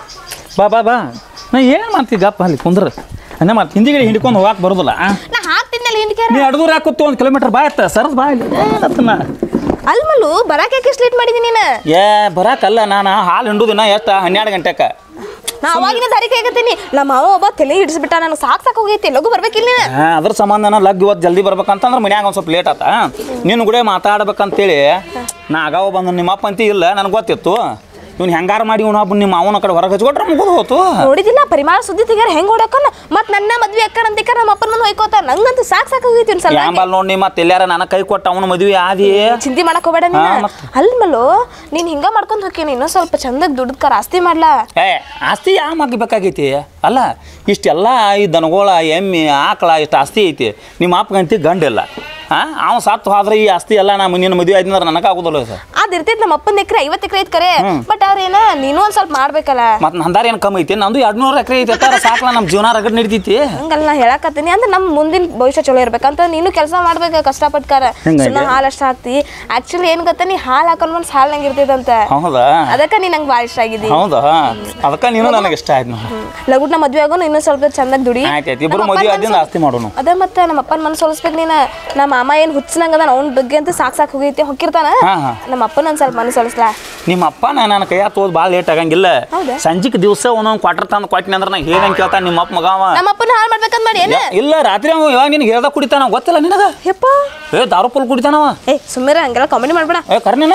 Speaker 1: ಬಾ ಬಾ ಬಾ ನಾ ಏನು ಮಾಡ್ತಿ ಗಪ್ ಅಲ್ಲಿ ಕುಂದ್ರ ಅನ್ನೇ ಮಾಡ್ತಿ ಹಿಂದಿಗಡೆ ಹಿಂಡ್ಕೊಂಡು ಹೋಗಕ್ಕೆ ಬರೋದಿಲ್ಲ ಆ?
Speaker 4: ನಾ ಹಾಕ್ತಿದ್ನಲ್ಲ ಹಿಂಡ್ಕ್ಯಾರ
Speaker 1: ನೀ ಅಡ್ದೂರ ಕೂತು ಒಂದು ಕಿಲೋಮೀಟರ್ ಬಾ ಆಯ್ತ ಸರ್ದ್ ಬಾ ಇಲ್ಲಿ ಏನತ್ತನ
Speaker 4: ಅಲ್ಮಲ್ಲು ಬರಾಕ್ ಯಾಕೆ ಇಷ್ಟು ಲೇಟ್ ಮಾಡಿದೀನಿ ನೀನು
Speaker 1: ಏ ಬರಾಕಲ್ಲ ನಾನು ಹಾಲು ಹಿಂಡುದಿನ ಎಷ್ಟು ಹನ್ನೆರಡು ಗಂಟೆಕ
Speaker 4: ನಾ ಅವಾಗಿನ ದಾರಿ ಕೈಗತ್ತೀನಿ ನಮ್ಮ ಮಾವ ಒಬ್ಬ ತಲೆ ಹಿಡಿಸ್ಬಿಟ್ಟ ನಾನು ಸಾಕ್ ಸಾಕ್ ಹೋಗೈತಿ ಲಘು ಬರ್ಬೇಕಿಲ್ಲ ನೀನು
Speaker 1: ಹಾ, ಅದ್ರ ಸಂಬಂಧನ ಲಗ್ ಇವತ್ತು ಜಲ್ದಿ ಬರ್ಬೇಕಂತಂದ್ರೆ ಮನ್ಯಾಗ ಒಂದು ಸ್ವಲ್ಪ ಲೇಟ್ ಆತ ನೀನು ಕೂಡ ಮಾತಾಡ್ಬೇಕಂತೇಳಿ ನಾ ಅಗಾವ ಬಂದು ನಿಮ್ಮ ಅಪ್ಪ ಅಂತಿ ಇಲ್ಲ ನನಗೆ ಗೊತ್ತಿತ್ತು ಇವ್ನು ಹೆಂಗಾರ ಮಾಡಿ ಇವ್ನು ಒಬ್ಬ ನಿಮ್ಮ ಅವನ ಕಡೆ ಹೊರಗೆ ಹಚ್ಕೊಟ್ರೆ ಮುಗಿದು ಹೋತು
Speaker 4: ನೋಡಿದಿಲ್ಲ ಪರಿಮಾಣ ಸುದ್ದಿ ತೆಗ್ಯಾರ ಹೆಂಗ್ ಓಡಾಕನ ಮತ್ ನನ್ನ ಮದ್ವೆ ಅಕ್ಕ ಅಂತಿಕ ನಮ್ಮ ಅಪ್ಪನ ಮುಂದೆ ಹೋಯ್ಕೋತ ನಂಗಂತೂ ಸಾಕ್ ಸಾಕ್ ಹೋಗೈತಿ ಒಂದ್ ಸಲ
Speaker 1: ಯಾಂಬಲ್ ನೋಡಿ ಮತ್ತೆ ಎಲ್ಲಾರ ನನ್ನ ಕೈ ಕೊಟ್ಟ ಅವನ ಮದುವೆ ಆದಿ
Speaker 4: ಚಿಂತೆ ಮಾಡಕ್ ಹೋಗ್ಬೇಡ
Speaker 1: ಹಾ,
Speaker 4: ನೀನು
Speaker 1: ಮತ್ತ್?
Speaker 4: ಅಲ್ಮಲ್ಲು ನೀನ್ ಹಿಂಗ ಮಾಡ್ಕೊಂಡ್ ಹೋಗ್ತೀನಿ ಇನ್ನೂ ಸ್ವಲ್ಪ ಚಂದಕ್ ದುಡ್ಕರ ಆಸ್ತಿ ಮಾಡ್ಲಾ
Speaker 1: ಏ ಆಸ್ತಿ ಯಾವ ಮಗ್ ಬೇಕಾಗೈತಿ ಅಲ್ಲ ಇಷ್ಟೆಲ್ಲ ಈ ದನಗೋಳ ಎಮ್ಮೆ ಆಕಳ ಇಷ್ಟು ಆಸ್ತಿ ಐತಿ ನಿಮ್ಮ ಅಪ್ಪಗಂತಿ ಗಂಡಿಲ್ಲ ಹಾಂ ಅವ ಸತ್ತು ಹೋದ್ರೆ ಈ ಆಸ್ತಿ ಎಲ್ಲ ನಾ ನಿನ್ನ ಮದುವೆ ಆಯ್ತಂದ್ರೆ ನನಗೆ ಆಗೋದಿಲ್ಲ ಸರ್
Speaker 4: ಅದ್ ಇರ್ತೈತಿ ನಮ್ಮ ಅಪ್ಪನ ಎಕರೆ ಐವತ್ತು ಎಕರೆ ಐತ್ ಕರೆ ಬಟ್ ಅವ್ರೇನ ನೀನು ಒಂದ್ ಸ್ವಲ್ಪ ಮಾಡ್ಬೇಕಲ್ಲ
Speaker 1: ಮತ್ತು ನಂದಾರ ಏನು ಕಮ್ಮಿ ಐತಿ ನಂದು ಎರಡು ನೂರು ಎಕರೆ ಐತಿ ಅತ್ತಾರ ಸಾಕ್ಲ ನಮ್ಮ ಜೀವನ ರಗಡ್ ನಡಿತೈತಿ
Speaker 4: ಹಂಗಲ್ಲ ನಾ ಹೇಳಕತ್ತೀನಿ ಅಂದ್ರೆ ನಮ್ಮ ಮುಂದಿನ ಭವಿಷ್ಯ ಚಲೋ ಇರ್ಬೇಕಂತ ನೀನು ಕೆಲಸ ಮಾಡ್ಬೇಕು ಕಷ್ಟಪಟ್ಕಾರ
Speaker 1: ಹೆಂಗಂಗೆ?
Speaker 4: ಸುಮ್ಮನೆ ಹಾಲು ಅಷ್ಟ ಹಾಕ್ತಿ ಆಕ್ಚುಲಿ ಏನ್ ಗೊತ್ತಾ ನೀ ಹಾಲು ಹಾಕೊಂಡ್ ಮನ್ಸ್ ಹಾಲು ನಂಗೆ ಇರ್ತೈತಂತ
Speaker 1: ಹೌದಾ
Speaker 4: ಅದಕ್ಕೆ ನೀ ನಂಗೆ ಭಾಳ ಇಷ್ಟ ಆಗಿದ್ದಿ
Speaker 1: ಹೌದಾ ಅದಕ್ಕೆ ನೀನು ನನಗೆ ಇಷ್ಟ ಆಯ್ತು ನೋಡಿ
Speaker 4: ಲಗುಟ್ನ ಮದ್ವೆ ಆಗೋನು ಇನ್ನೂ ಸ್ವಲ್ಪ ಚಂದಾಗ ದುಡಿ
Speaker 1: ಆಯ್ತು ಆಯ್ತು ಇಬ್ಬರು
Speaker 4: ನಮ್ಮ
Speaker 1: ಮದುವೆ
Speaker 4: ಅಪ್ಪನ್
Speaker 1: ಆದಿಂದ ಆಸ್ತಿ ಮಾಡೋನು
Speaker 4: ಅದೇ ಮತ್ತೆ ನಮ್ಮ ಅಪ್ಪನ ಮನ್ಸು ಸೋಲಿಸ್ಬೇಕು ನೀನು ನಮ್ಮ ಮಾಮ ಏನು ಹುಚ್ಚನಂಗದ ಅವ್ನ ಬಗ್ಗೆ ಅಂತ ಸಾಕ್ ಸಾಕ್ ಹೋಗೈತಿ ಹೊಕ್ಕಿರ್ತಾನ
Speaker 1: ಹಾ, ಹಾ.
Speaker 4: ನಮ್ಮ ಅಪ್ಪನ ಒಂದ್ ಸ್ವಲ್ಪ ಮನಸ್ಸು ಸೋಲಿಸ್ಲಾ
Speaker 1: ನಿಮ್ಮ ಅಪ್ಪ ನನ್ನ ಕೈಯ ತೋದ್ ಭಾಳ ಲೇಟ್ ಆಗಂಗಿಲ್ಲ
Speaker 4: ಹೌದಾ?
Speaker 1: ಸಂಜಿಕ್ ದಿವಸ ಒಂದೊಂದು ಕ್ವಾರ್ಟರ್ ತಂದು ಕೊಟ್ಟಿನಿ ಅಂದ್ರೆ ನಾ ಹೇಳಂಗೆ ಕೇಳ್ತಾನೆ ನಿಮ್ಮ ಅಪ್ಪ ಮಗ ಅವ
Speaker 4: ನಮ್ಮ ಅಪ್ಪನ ಹಾಳು ಮಾಡ್ಬೇಕಂತ ಮಾಡಿ ಏನು
Speaker 1: ಇಲ್ಲ ರಾತ್ರಿ ಅವ ಇವಾಗ ನಿನಗೆ ಹೇಳ್ದ ಕುಡಿತಾನ ಗೊತ್ತಿಲ್ಲ ನಿನಗ
Speaker 4: ಯಪ್ಪ
Speaker 1: ಏ ದಾರು ಫುಲ್ ಕುಡಿತಾನವ
Speaker 4: ಏ ಸುಮ್ಮನೆ ಹಂಗೆಲ್ಲ ಕಾಮಿಡಿ ಮಾಡ್ಬೇಡ
Speaker 1: ಏ ಕರ್ನೇನ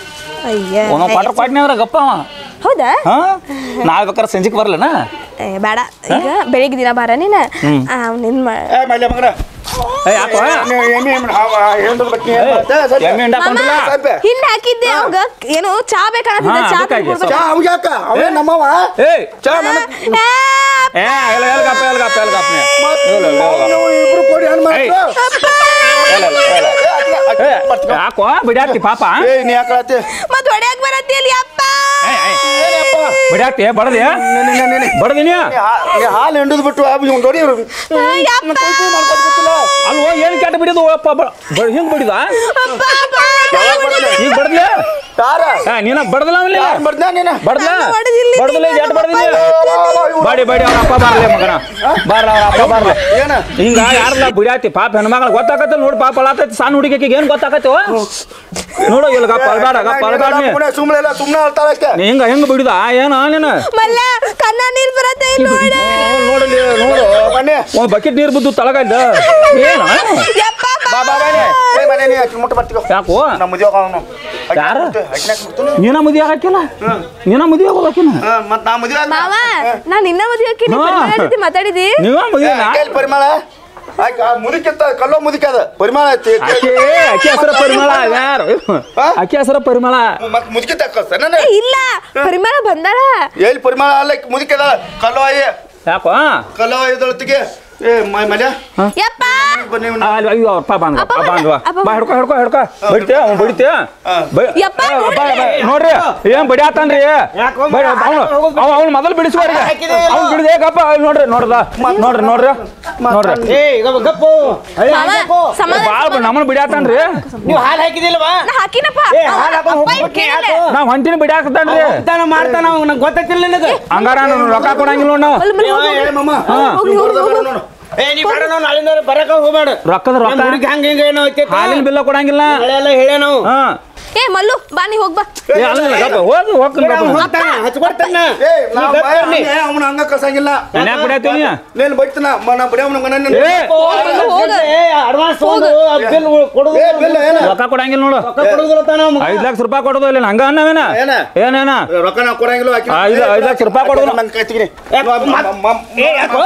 Speaker 4: ಅಯ್ಯ
Speaker 1: ಒಂದೊಂದು ಕ್ವಾರ್ಟರ್ ಕೊಟ್ಟಿನಿ ಅಂದ್ರೆ ಗಪ್ಪ ಅವ
Speaker 4: ಹೌದಾ
Speaker 1: ಹಾ ನಾಳೆ ಬೇಕಾದ್ರೆ ಸಂಜಿಕ್ ಬರಲನ
Speaker 4: ಏ ಬೇಡ ಈಗ ಬೆಳಿಗ್ಗೆ ದಿನ ಬಾರ ನೀನು ನಿನ್ ಮ
Speaker 3: ಏ ಮಲ್ಯ ಮಗನ
Speaker 1: ಏ ಯಾಕೋ
Speaker 3: ಎಮ್ಮೆ ಎಮ್ಮೆ ಹಾವ ಹೆಂಡ್ರ ಬಗ್ಗೆ ಏನ್ ಮಾಡ್ತೆ? ಸ್ವಲ್ಪ.
Speaker 1: ಎಮ್ಮೆ ಹಿಂಡ
Speaker 4: ಮಾಮ
Speaker 1: ಕೊಂಡ್ರಲ್ಲ
Speaker 3: ಸ್ವಲ್ಪ.
Speaker 4: ಹಿಂದೆ ಹಾಕಿದ್ದೆ ಅವಾಗ ಏನು ಚಾ ಬೇಕಾಗತ್ತಿದೆ
Speaker 1: ಹಾ,
Speaker 4: ಚಾ
Speaker 1: ಅದಕ್ಕಾಗಿ.
Speaker 4: ತಂದ್ಕೊಡ್ಬೇಕು.
Speaker 3: ಚಾ ಅವ್ಗ್ ಯಾಕ ಅವೇ ನಮ್ಮವ
Speaker 1: ಏಯ್
Speaker 3: ಚಾ ನನಗ್
Speaker 4: ಆ,
Speaker 1: ಏ ಎಲ್ಲ ಎಲ್ಗಪ್ಪ ಎಲ್ಗಪ್ಪ ಎಲ್ಗಪ್ಪ
Speaker 3: ನೀವು ಇಬ್ರು ಕೂಡಿ ಏನ್ ಮಾಡ್ತು
Speaker 1: ಯಾಕೋ ಬಿಡ್ಯಾತಿ ಪಾಪ
Speaker 3: ಏ ನೀ ಯಾಕಳತಿ
Speaker 4: ಮತ್ ಹೊಡ್ಯಾಕ್ ಬರತ್ತಿಲ್ಲ ಯಪ್ಪ
Speaker 1: ಬಿಡ್ಯಾತಿ ಬಡದಿ ಬಡದಿನಿ
Speaker 3: ನೀ ಹಾಲು ಹಿಂಡುದ್ ಬಿಟ್ಟು ಇವ್ನು ನೋಡಿ
Speaker 4: ಯಪ್ಪ
Speaker 3: ಮಾಡ್ಕೊತ ಗೊತ್ತಿಲ್ಲ
Speaker 1: ಅಲ್ವೋ ಏನು ಕೆಟ್ಟ ಬಿಡಿದು ಅಪ್ಪ ಹಿಂಗ್ ಬಿಡಿದ
Speaker 4: ಅಪ್ಪ, ಅಪ್ಪ, ಕೈ ಬಿಡು.
Speaker 1: ಈಗ ಬಡದ್ಲ
Speaker 3: ಯಾರ
Speaker 1: ನೀನ ಬಡದಲ್ಲ ಅವನಿಲ್ಲ
Speaker 3: ಯಾರ್ ಬರ್ದ್ನಾ ನೀನ
Speaker 1: ಬಡದ್ಲ
Speaker 4: ನಾನು ಹೊಡೆದಿಲ್ಲ,
Speaker 1: ಬಡದಲ್ಲ
Speaker 4: ನೀನು
Speaker 1: ಎಟ್ ಬಡದಿನಿ
Speaker 3: ಇವ್ರು-
Speaker 1: ಬಾಡಿ ಬಾಡಿ ಅವ್ರ ಅಪ್ಪ ಬರ್ಲಿ ಮಗನ ಬಾರ್ಲ ಅವ್ರ ಅಪ್ಪ ಬರ್ಲಿ
Speaker 3: ಏನ
Speaker 1: ಹಿಂಗ ಯಾರಲ್ಲ ಬಿಡ್ಯಾತಿ ಪಾಪ ಹೆಣ್ಮಗಳ ಗೊತ್ತಾಕತ್ತ ನೋಡಿ ಪಾಪ ಅಳತೈತಿ ಸಣ್ಣ ಹುಡುಗಿಗೆ ಏನ್ ಗೊತ್ತಾಕತ್ತವ ನೋಡು ಇಲ್ಲಿ ಗಪ್ಪ ಅಲ್ಬೇಡ ಗಪ್ಪ ಅಲ್ಬೇಡ ನೀ
Speaker 3: ಸುಮ್ಮನೆ ಇಲ್ಲ ಸುಮ್ಮನೆ ಅಳ್ತಾಳ ಅಷ್ಟೇ
Speaker 1: ನೀ ಹಿಂಗ ಹೆಂಗ್ ಬಿಡಿದ ಏನ ನೀನು
Speaker 4: ಮಲ್ಲ ಕಣ್ಣ ನೀರ್ ಬರತ್ತೆ ಇಲ್ಲ ನೋಡ
Speaker 1: ನೋಡಲಿ ನೋಡು
Speaker 3: ಬನ್ನಿ
Speaker 1: ಒಂದ್ ಬಕೆಟ್ ನೀರ್ ಬಿದ್ದು ತಳಗಲ್ಲ ಏನ
Speaker 4: ಯಪ್ಪ
Speaker 3: ಬಾ ಬಾ ಬನ್ನಿ ಏ ಮನೆ ನೀ ಆಕಿ ಮುಟ್ಟ ಬರ್ತೀವಿ
Speaker 1: ಯಾಕೋ
Speaker 3: ನಮ್ಮ ಮದುವೆ ಅವನು
Speaker 1: ಯಾರು?
Speaker 3: ಹಕ್ನಾಕ್ ಬಿಡ್ತು
Speaker 1: ನೀನ ಮದುವೆ ಹಾಕಿಲ್ಲ ನೀನ ಮದುವೆ ಆಗೋದಕ್ಕಿನ
Speaker 3: ಮತ್ ನಾ ಮದುವೆ
Speaker 4: ಮಾವ ನಾನ್ ನಿನ್ನ ಮದುವೆ ಹಾಕಿನಿ
Speaker 1: ಹಾ.
Speaker 4: ಜೊತೆ ಮಾತಾಡಿದಿ
Speaker 1: ನೀವ ಮದುವೆ
Speaker 3: ಕೈಲಿ ಪರಿಮಳ ಆಕೆ ಆ ಮುದುಕಿತ್ತ ಕಲ್ಲೋ ಮುದುಕಿ ಅದ ಪರಿಮಳ ಐತಿ
Speaker 1: ಆಕೆ ಆಕೆ ಹೆಸರ ಪರಿಮಳ ಯಾರು ಆಕೆ ಹೆಸರ ಪರಿಮಳ
Speaker 3: ಮತ್ ಮುದುಕಿ ತಕ್ಕ ನನ್ನ
Speaker 4: ಏ, ಇಲ್ಲ ಪರಿಮಳ ಬಂದಾಳ
Speaker 3: ಎಲ್ಲಿ ಪರಿಮಳ ಅಲ್ಲ ಆಕಿ ಮುದುಕಿ ಅದ ಕಲ್ಲೋ ಆಯಿ
Speaker 1: ಯಾಕೋ
Speaker 3: ಕಲ್ಲೋ ಆಯ್ದೊಳತಿಗೆ ಏ ಮೈ ಮಲ್ಯ
Speaker 4: ಯಪ್ಪ
Speaker 3: ಬನ್ನಿ
Speaker 1: ಆ, ಅಲ್ಲಿ ಅಯ್ಯೋ ಅಪ್ಪ ಬಂದ್ವ
Speaker 4: ಅಪ್ಪ
Speaker 1: ಅಪ್ಪ ಬಂದ್ವ
Speaker 4: ಅಪ್ಪ
Speaker 1: ಬಾ ಹಿಡ್ಕೊ ಹಿಡ್ಕೊ ಹಿಡ್ಕೊ ಬಡಿತೆ ಅವ್ನು ಬಡಿತೆ ಬ-
Speaker 4: ಯಪ್ಪ,
Speaker 1: ಏ, ಅಪ್ಪ,
Speaker 4: ನೋಡ್ರಿ.
Speaker 1: ಬಾ- ನೋಡ್ರಿ ಏನ್ ಬಡಿಯಾತಾನ್ರಿ
Speaker 3: ಯಾಕೋ
Speaker 1: ಬಡಿ ಅವನು ಅವ್ನು ಮೊದಲು ಬಿಡಿಸ್ಬಾರ್ದು ಅವ್ನು ಬಿಡಿದೆ ಗಪ್ಪ ಅಲ್ಲಿ ನೋಡ್ರಿ ನೋಡ್ದ ನೋಡ್ರಿ ನೋಡ್ರಿ ನೋಡ್ರಿ
Speaker 3: ಏ ಈಗ ಗಪ್ಪು
Speaker 4: ಮಾವ ಸಮಾಧಾನ
Speaker 1: ಬಾಳ್ ನಮ್ಮನ್ನ ಬಿಡಿಯಾತಾನ್ರಿ
Speaker 3: ನೀವು ಹಾಲು ಹಾಕಿದಿಲ್ವಾ
Speaker 4: ನಾ ಹಾಕಿನಪ್ಪ
Speaker 3: ಏ, ಹಾಲ್ ಹಾಕೊಂಡ್
Speaker 4: ಅಪ್ಪ
Speaker 3: ಹೋಗ್ಬಿಟ್ಟು
Speaker 4: ಇದ್ ಕೇಳಲ್ಲ.
Speaker 3: ಯಾಕೋ?
Speaker 1: ನಾವ್ ಹೊಂಟಿನ ಬಿಡಿಯಾಕತಾನ್ರಿ
Speaker 3: ಉದ್ದಾನ ಮಾಡ್ತಾನ ನಂಗೆ ಗೊತ್ತೈತಿಲ್ಲ ನಿನಗೆ
Speaker 1: ಹಂಗಾರ ನಾನು ರೊಕ್ಕ ಕೊಡಂಗಿಲ್ಲ ನೋಡ್ ನಾವು
Speaker 4: ಅಲ್ಲಿ ಮನೆ ಹೋಗು.
Speaker 1: ಹಾ
Speaker 4: ಹೋಗ್ಲಿ, ಹೋಗ್ಲಿ, ಹೋಗ್ಲಿ.
Speaker 3: ಏ ನೀ ಬೇಡ ನಾವು ನಾಳಿಂದ ಬರಕ ಹೋಗ್ಬೇಡ
Speaker 1: ರೊಕ್ಕದ ರೊಕ್ಕ
Speaker 3: ಹುಡುಗಿ ಹಂಗ ಹಿಂಗ ಏನೋ ಐತಿ
Speaker 1: ಹಾಲಿನ ಬಿಲ್ಲ ಕೊಡಂಗಿಲ್ಲ
Speaker 3: ಎಲ್ಲ ಹೇಳೇ ನಾವು
Speaker 1: ಹಾ
Speaker 4: ಏ ಮಲ್ಲು ಬಾ ನೀ ಹೋಗ್ ಬಾ
Speaker 1: ಏ ಅಲ್ಲ ಗಪ್ಪ ಹೋಗಿ ಹೋಗ್ತೀನಿ ಗಪ್ಪ
Speaker 3: ಹೋಗ್ತಾನ ಹಚ್ಕೊಡ್ತಾನ ಅವನ ಹಂಗ ಕಳ್ಸಂಗಿಲ್ಲ
Speaker 1: ಮನ್ಯಾಗ ಬಿಡ್ಯಾತೀನಿ
Speaker 3: ನೀನ್ ಬೈತನ ನಾ ಬಡಿಯ ಅವನ ಮನ
Speaker 1: ಏ
Speaker 3: ಅಡ್ವಾನ್ಸ್ ಒಂದು ಬಿಲ್ ಕೊಡುದು
Speaker 2: ಏ ಬಿಲ್ ಏನ
Speaker 1: ರೊಕ್ಕ ಕೊಡಂಗಿಲ್ಲ ನೋಡು
Speaker 3: ಕೊಡುದಿಲ್ಲ ತಾನ
Speaker 1: ಐದ್ ಲಕ್ಷ ರೂಪಾಯಿ ಕೊಡೋದು ಇಲ್ಲ ಹಂಗ ಅನ್ನವೇನ
Speaker 2: ಏನ?
Speaker 1: ಏನೇನ
Speaker 2: ರೊಕ್ಕ ನಾ ಕೊಡಂಗಿಲ್ಲ ಆಕಿ
Speaker 1: ಐದು ಐದು ಲಕ್ಷ ರೂಪಾಯಿ ಕೊಡೋದು
Speaker 2: ನನ್ನ ಕೈ ತೆಗಿರಿ
Speaker 3: ಏ ಯಾಕೋ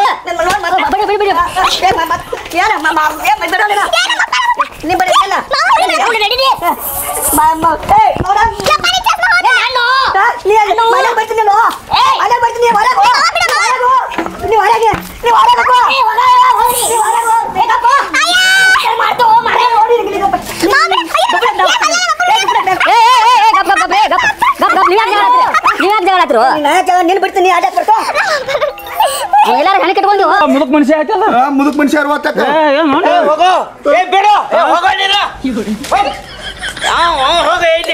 Speaker 5: ನೀನ್ ಬಿಡ್ತೀನಿ ಆಟ ಬರ್ಕೋ ಎಲ್ಲಾರು ಹಣೆ ಕಟ್ಕೊಂಡು
Speaker 1: ಮುದುಕ್ ಮನುಷ್ಯ ಆಯ್ತಲ್ಲ
Speaker 2: ಮುದುಕ್ ಮನುಷ್ಯ ಅರವತ್ತಕ್ಕ
Speaker 1: ಏ ಏನ್ ನೋಡಿ
Speaker 3: ಹೋಗೋ ಏ ಬೇಡ ಏ, ಹೋಗೋ ನೀನು ಹೋಗ್. ಆ, ಆ, ಹೋಗ ಇಲ್ಲಿ